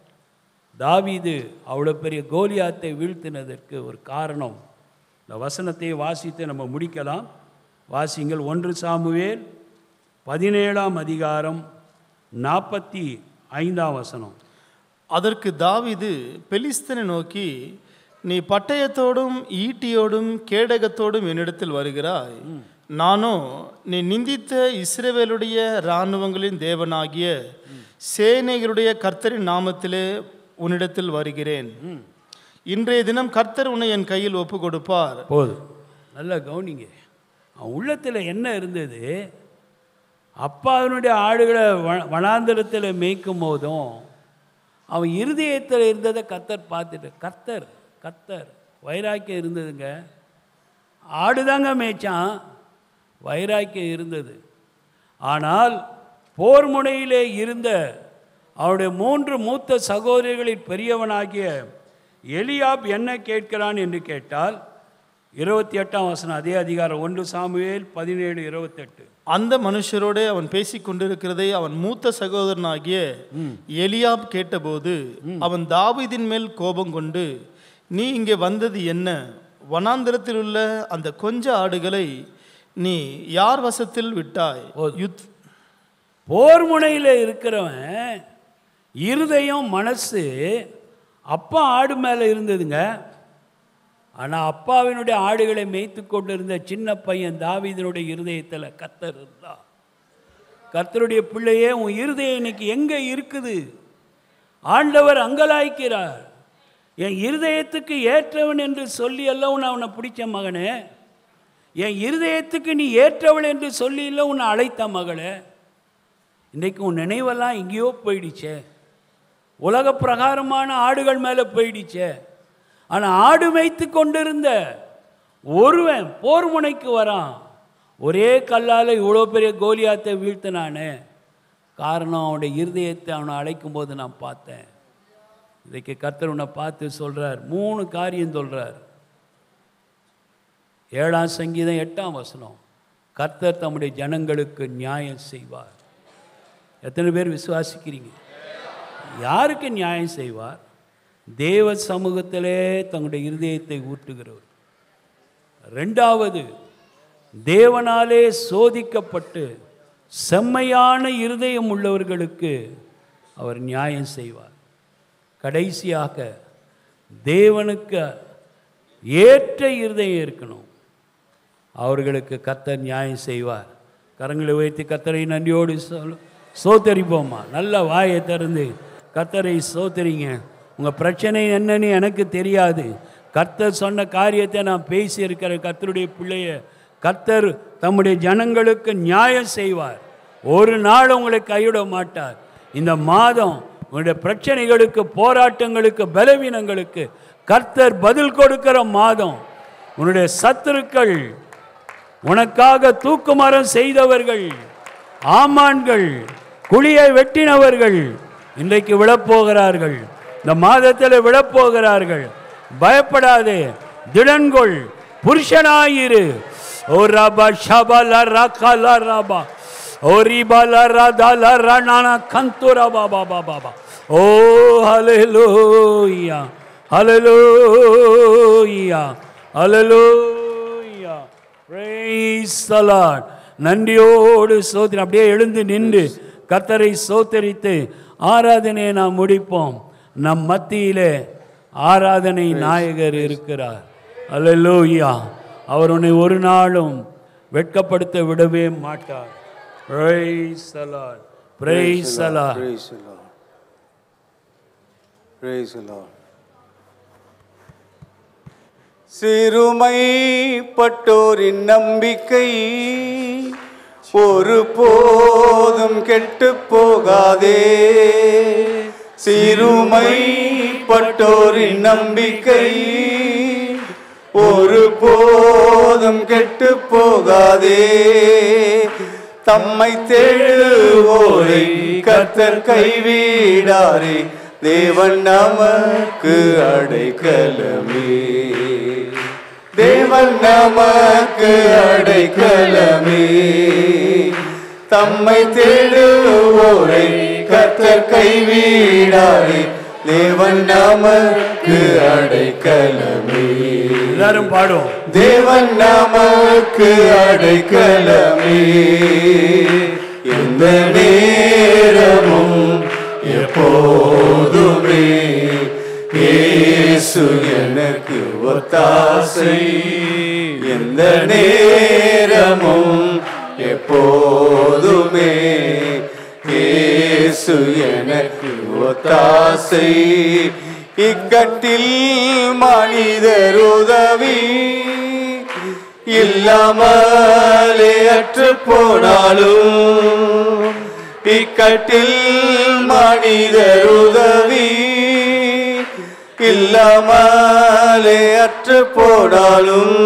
தாவீது அவ்வளோ பெரிய கோலியாத்தை வீழ்த்தினதற்கு ஒரு காரணம் இந்த வசனத்தை வாசித்து நம்ம முடிக்கலாம் வாசிங்கள் ஒன்று சாமுவேல் பதினேழாம் அதிகாரம் நாற்பத்தி ஐந்தாம் வசனம் அதற்கு தாவீது பெலிஸ்தனை நோக்கி நீ பட்டயத்தோடும் ஈட்டியோடும் கேடகத்தோடும் என்னிடத்தில் வருகிறாய் நானோ நீ நிந்தித்த இஸ்ரவேலுடைய இராணுவங்களின் தேவனாகிய சேனைகளுடைய கர்த்தரின் நாமத்திலே உன்னிடத்தில் வருகிறேன் இன்றைய தினம் கர்த்தர் உன்னை என் கையில் ஒப்பு கொடுப்பார் போதும் நல்லா கவனிங்க அவன் உள்ளத்தில் என்ன இருந்தது அப்பாவினுடைய ஆடுகளை வ- வனாந்தரத்தில் மேய்க்கும் போதும் அவன் இருதயத்தில் இருந்ததை கர்த்தர் பார்த்துட்டு கர்த்தர் கர்த்தர் வைராக்கியம் இருந்ததுங்க ஆடுதாங்க மேய்ச்சான் வைராக்கியம் இருந்தது ஆனால் போர் முனையிலே இருந்த அவருடைய மூன்று மூத்த சகோதரிகளில் பெரியவனாகிய எலியாப் என்ன கேட்கிறான் என்று கேட்டால் இருபத்தி எட்டாம் வசனம் அதே அதிகாரம் ஒன்று சாமுவேல் பதினேழு இருபத்தெட்டு அந்த மனுஷரோட அவன் பேசிக் கொண்டிருக்கிறதை அவன் மூத்த சகோதரனாகிய எலியாப் கேட்டபோது அவன் தாவீதின் மேல் கோபம் கொண்டு நீ இங்கே வந்தது என்ன வனாந்திரத்தில் உள்ள அந்த கொஞ்ச ஆடுகளை நீ யார் வசத்தில் விட்டாய் யுத் போர் முனையில் இருக்கிறவன் இருதயம் மனசு அப்பா ஆடு மேலே இருந்ததுங்க ஆனால் அப்பாவினுடைய ஆடுகளை மேய்த்து கொண்டிருந்த சின்ன பையன் தாவீதனுடைய இருதயத்தில் கத்தர் இருந்தா கர்த்தருடைய பிள்ளையே உன் இருதயம் இன்னைக்கு எங்கே இருக்குது ஆண்டவர் அங்கலாய்க்கிறார் என் இருதயத்துக்கு ஏற்றவன் என்று சொல்லி அல்ல உன்னை அவனை பிடிச்ச மகனே என் இருதயத்துக்கு நீ ஏற்றவள் என்று சொல்லி இல்லை உன்னை அழைத்த மகளே இன்றைக்கு உன் நினைவெல்லாம் எங்கேயோ போயிடுச்சே உலக பிரகாரமான ஆடுகள் மேலே போயிடுச்சே ஆனால் ஆடு மேய்த்து கொண்டிருந்த ஒருவன் போர் முனைக்கு வரான் ஒரே கல்லால் இவ்வளோ பெரிய கோலியாத்தை வீழ்த்தினானே காரணம் அவனுடைய இருதயத்தை அவனை அழைக்கும் போது நான் பார்த்தேன் இன்றைக்கு கர்த்தர் உன்னை பார்த்து சொல்கிறார் மூணு காரியம் சொல்கிறார் ஏழாம் சங்கீதம் எட்டாம் வசனம் கர்த்தர் தம்முடைய ஜனங்களுக்கு நியாயம் செய்வார் எத்தனை பேர் விசுவாசிக்கிறீங்க யாருக்கு நியாயம் செய்வார் தேவ சமூகத்திலே தங்களுடைய இருதயத்தை ஊட்டுகிறவர் ரெண்டாவது தேவனாலே சோதிக்கப்பட்டு செம்மையான இருதயம் உள்ளவர்களுக்கு அவர் நியாயம் செய்வார் கடைசியாக தேவனுக்கு ஏற்ற இருதயம் இருக்கணும் அவர்களுக்கு கத்தர் நியாயம் செய்வார் கரங்களை உயர்த்தி கத்தரை நன்றியோடு சொல் சோத்தரிப்போம்மா நல்ல வாயை திறந்து கத்தரை சோத்தரிங்க உங்கள் பிரச்சனை என்னன்னு எனக்கு தெரியாது கர்த்தர் சொன்ன காரியத்தை நான் பேசியிருக்கிற கர்த்தருடைய பிள்ளைய கர்த்தர் தம்முடைய ஜனங்களுக்கு நியாயம் செய்வார் ஒரு நாள் உங்களை கைவிட மாட்டார் இந்த மாதம் உங்களுடைய பிரச்சனைகளுக்கு போராட்டங்களுக்கு பலவீனங்களுக்கு கர்த்தர் பதில் கொடுக்கிற மாதம் உன்னுடைய சத்துருக்கள் உனக்காக தூக்குமரம் செய்தவர்கள் ஆமான்கள் குழியை வெட்டினவர்கள் இன்றைக்கு விழப்போகிறார்கள் இந்த மாதத்தில் விழப்போகிறார்கள் பயப்படாதே திடன்கொள் புருஷனாயிரு ஓ ரபா ஷபல ரகல ரபா ஓ ரிபல ரதல ரணன கந்துர பாபா பாபா ஓ ஹalleluya ஹalleluya ஹalleluya praise the lord நன்றியோடு சோதரி அப்படியே எழுந்து நின்று கர்த்தரை சோத்தரித்து ஆராதனையை நாம் முடிப்போம் நம் மத்தியிலே ஆராதனை நாயகர் இருக்கிறார் அல்லேலூயா அவர் உன்னை ஒரு நாளும் வெட்கப்படுத்த விடவே மாட்டார் praise the Lord. Praise the Lord. Praise the Lord. Praise the Lord. சிறுமைப்பட்டோரின் நம்பிக்கை ஒரு போதும் கெட்டு போகாதே சிறுமைப்பட்டோரின் நம்பிக்கை ஒரு போதும் கெட்டு போகாதே தம்மை தேடுவோரை கர்த்தர் கைவிடாரே தேவன் நமக்கு அடைக்கலமே தேவன் நமக்கு அடைக்கலமே தம்மை தேடுவோரை கர்த்தர் கைவிடாரே தேவன் நமக்கு அடைக்கலமே எல்லாரும் பாடும் தேவன் நமக்கு அடைக்கலமே எந்த நேரமும் எப்போதுமே இயேசு எனக்கு ஒத்தாசை எந்த நேரமும் எப்போதுமே இயேசு எனக்கு ஒத்தாசை இக்கட்டில் மனிதர் உதவி இல்லாமலே அற்று போனாலும் இக்கட்டில் மனிதர் உதவி இல்லாமலே அற்று போனாலும்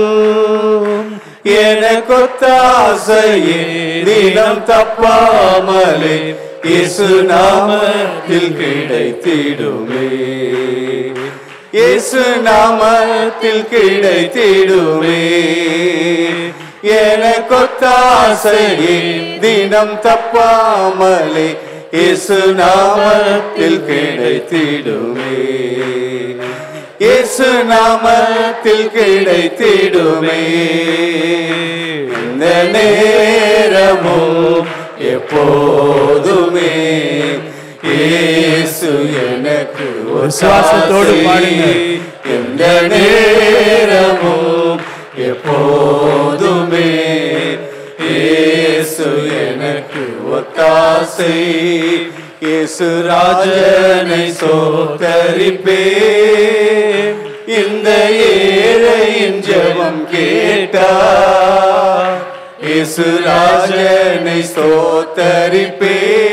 எனக்கொத்தாசையே தினம் தப்பாமலே இயேசு நாமத்தில் கிடைத்திடுமே இயேசு நாமத்தில் கிடைத்திடுமே எனக்கொத்தாசையே தினம் தப்பாமலே இயேசு நாமத்தில் கிடைத்திடுமே இயேசு நாமத்தில் கிடைத்திடுமே இந்த நேரமும் எப்போதுமே இயேசு எனக்கு விசுவாசத்தோடு பாடுங்க. எந்த நேரமும் எப்போதுமே இயேசு எனக்கு ஒத்தாசை இயேசு ராஜனை சோத்தரிப்பே இந்த ஏழையின் ஜெபம் கேட்டா இயேசு ராஜனை சோத்தரிப்பே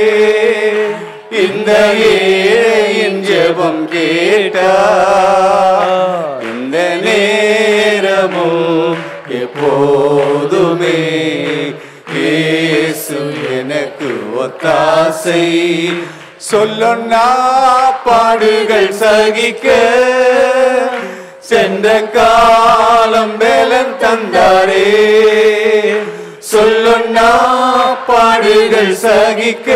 இந்த ஏழையின் ஜெபம் கேட்டா இந்த நேரமும் எப்போதுமே இயேசு எனக்கு ஒத்தாசை சொல்லொன்னா பாடுகள் சகிக்க சென்ற காலம் வேலன் தந்தாரே சொல்லொன்னா பாடுகள் சகிக்க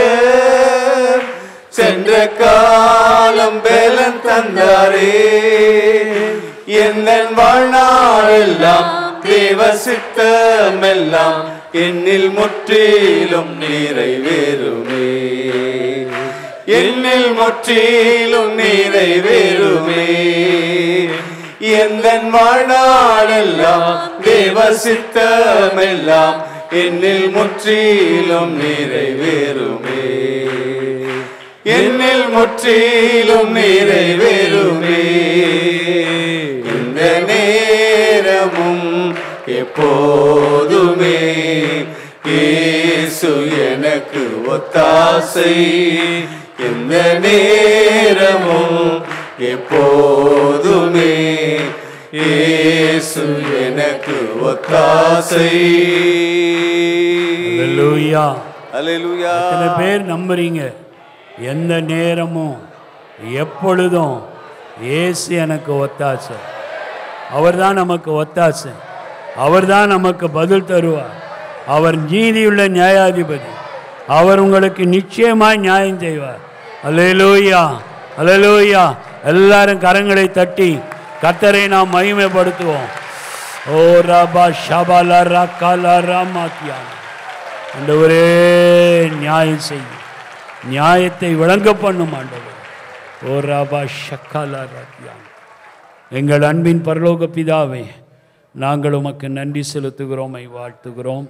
சென்ற காலம் வேலன் தந்தாரே என் வாழ்நாளெல்லாம் தேவ சித்தமெல்லாம் என்னில் முற்றிலும் நிறைவேறுமே என்னில் முற்றிலும் நிறைவேறுமே எந்த வாழ்நாளெல்லாம் தேவ சித்தமெல்லாம் என்னில் முற்றிலும் நிறைவேறுமே என்னில் முற்றிலும் நிறைவேறுமே இந்த நேரமும் எப்போதுமே இயேசு எனக்கு ஒத்தாசை எந்த நேரமும் எப்போதுமே இயேசு எனக்கு ஒத்தாசை அல்லேலூயா அல்லேலூயா எத்தனை பேர் நம்புறீங்க எந்த நேரமும் எப்பொழுதும் ஏசு எனக்கு ஒத்தாசை அவர்தான் நமக்கு ஒத்தாசை அவர்தான் நமக்கு பதில் தருவார் அவர் நீதியுள்ள நியாயாதிபதி அவர் உங்களுக்கு நிச்சயமாய் நியாயம் செய்வார் அல்லேலூயா அல்லேலூயா எல்லாரும் கரங்களை தட்டி கத்தரை நாம் மகிமைப்படுத்துவோம் ஓ ரபா ஷபாலா ரக்காலா ராமாத்தியான் ஆண்டவரே நியாயம் செய்யும் நியாயத்தை விளங்க பண்ணும் ஆண்டவர் ஓ ராபா ஷக்காலா ராத்தியான் எங்கள் அன்பின் பரலோக பிதாவே நாங்கள் உமக்கு நன்றி செலுத்துகிறோம் ஐ வாழ்த்துகிறோம்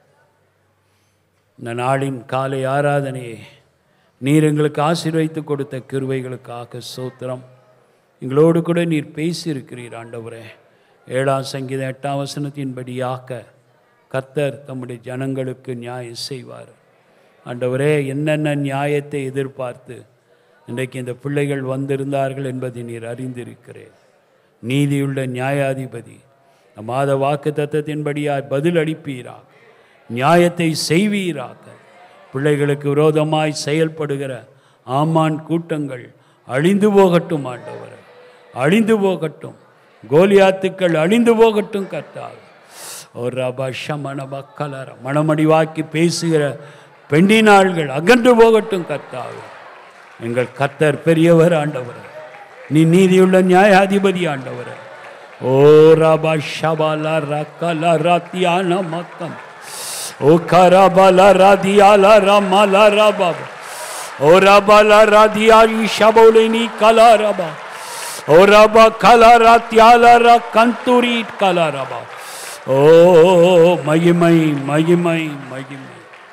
இந்த நாளின் காலை ஆராதனையை நீர் எங்களுக்கு ஆசீர்வைத்து கொடுத்த கிருவைகளுக்காக சோத்திரம் எங்களோடு கூட நீர் பேசியிருக்கிறீர் ஆண்டவரே ஏழாம் சங்கீதம் எட்டாம் வசனத்தின்படியாக கத்தர் தம்முடைய ஜனங்களுக்கு நியாயம் செய்வார் ஆண்டவரே என்னென்ன நியாயத்தை எதிர்பார்த்து இன்றைக்கு இந்த பிள்ளைகள் வந்திருந்தார்கள் என்பதை நீர் அறிந்திருக்கிறேன் நீதியுள்ள நியாயாதிபதி இந்த மாத வாக்கு தத்தத்தின்படியாய் பதில் அளிப்பீராக நியாயத்தை செய்வீராக பிள்ளைகளுக்கு விரோதமாய் செயல்படுகிற ஆமான் கூட்டங்கள் அழிந்து போகட்டும் ஆண்டவர் அழிந்து போகட்டும் கோலியாத்துக்கள் அழிந்து போகட்டும் கர்த்தாவே ஒரு ரபஷ மணபக்கலர மணமடிவாக்கி பேசுகிற பெண்டினாள்கள் அகன்று போகட்டும் கர்த்தாவே எங்கள் கர்த்தர் பெரியவர் ஆண்டவர் நீ நீதியுள்ள நியாயாதிபதி ஆண்டவர் ஓ ரபா ஷபாலா ரக்கல ரத்தியான மக்கம் ஓ கரபல ரதியால ரமல ரபா ஓ ரபல ரதியா ஷபௌலினி கல ரபா ஓ ரபா கல ரத்தியால ர கந்தூரி கல ரபா ஓ மகிமை மகிமை மகிமை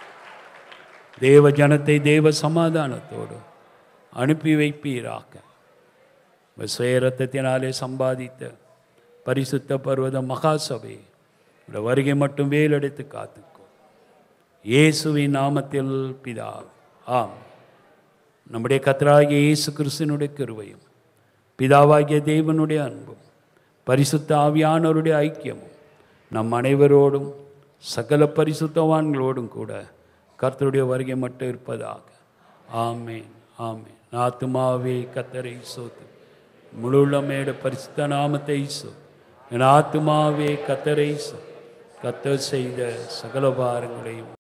தேவ ஜனத்தை தேவ சமாதானத்தோடு அனுப்பி வைப்பீராக விஸ்வய ரத்தத்தினாலே சம்பாதித்த பரிசுத்த பர்வத மகாசபை இந்த வருகை மட்டும் வேலெடுத்து காத்துக்கோ இயேசுவின் நாமத்தில் பிதா ஆம் நம்முடைய கத்தராகிய இயேசு கிறிஸ்துனுடைய கிருபையும் பிதாவாகிய தேவனுடைய அன்பும் பரிசுத்த ஆவியானவருடைய ஐக்கியமும் நம் அனைவரோடும் சகல பரிசுத்தவான்களோடும் கூட கர்த்தருடைய வருகை மட்டும் இருப்பதாக ஆமேன் ஆமேன் ஆத்துமாவே கத்தரை சோத்து முழுள்ளமேட பரிசுத்த நாமத்தை சோ என் ஆத்துமாவே கத்தரை சோ கத்தர் செய்த சகல பாரங்களையும்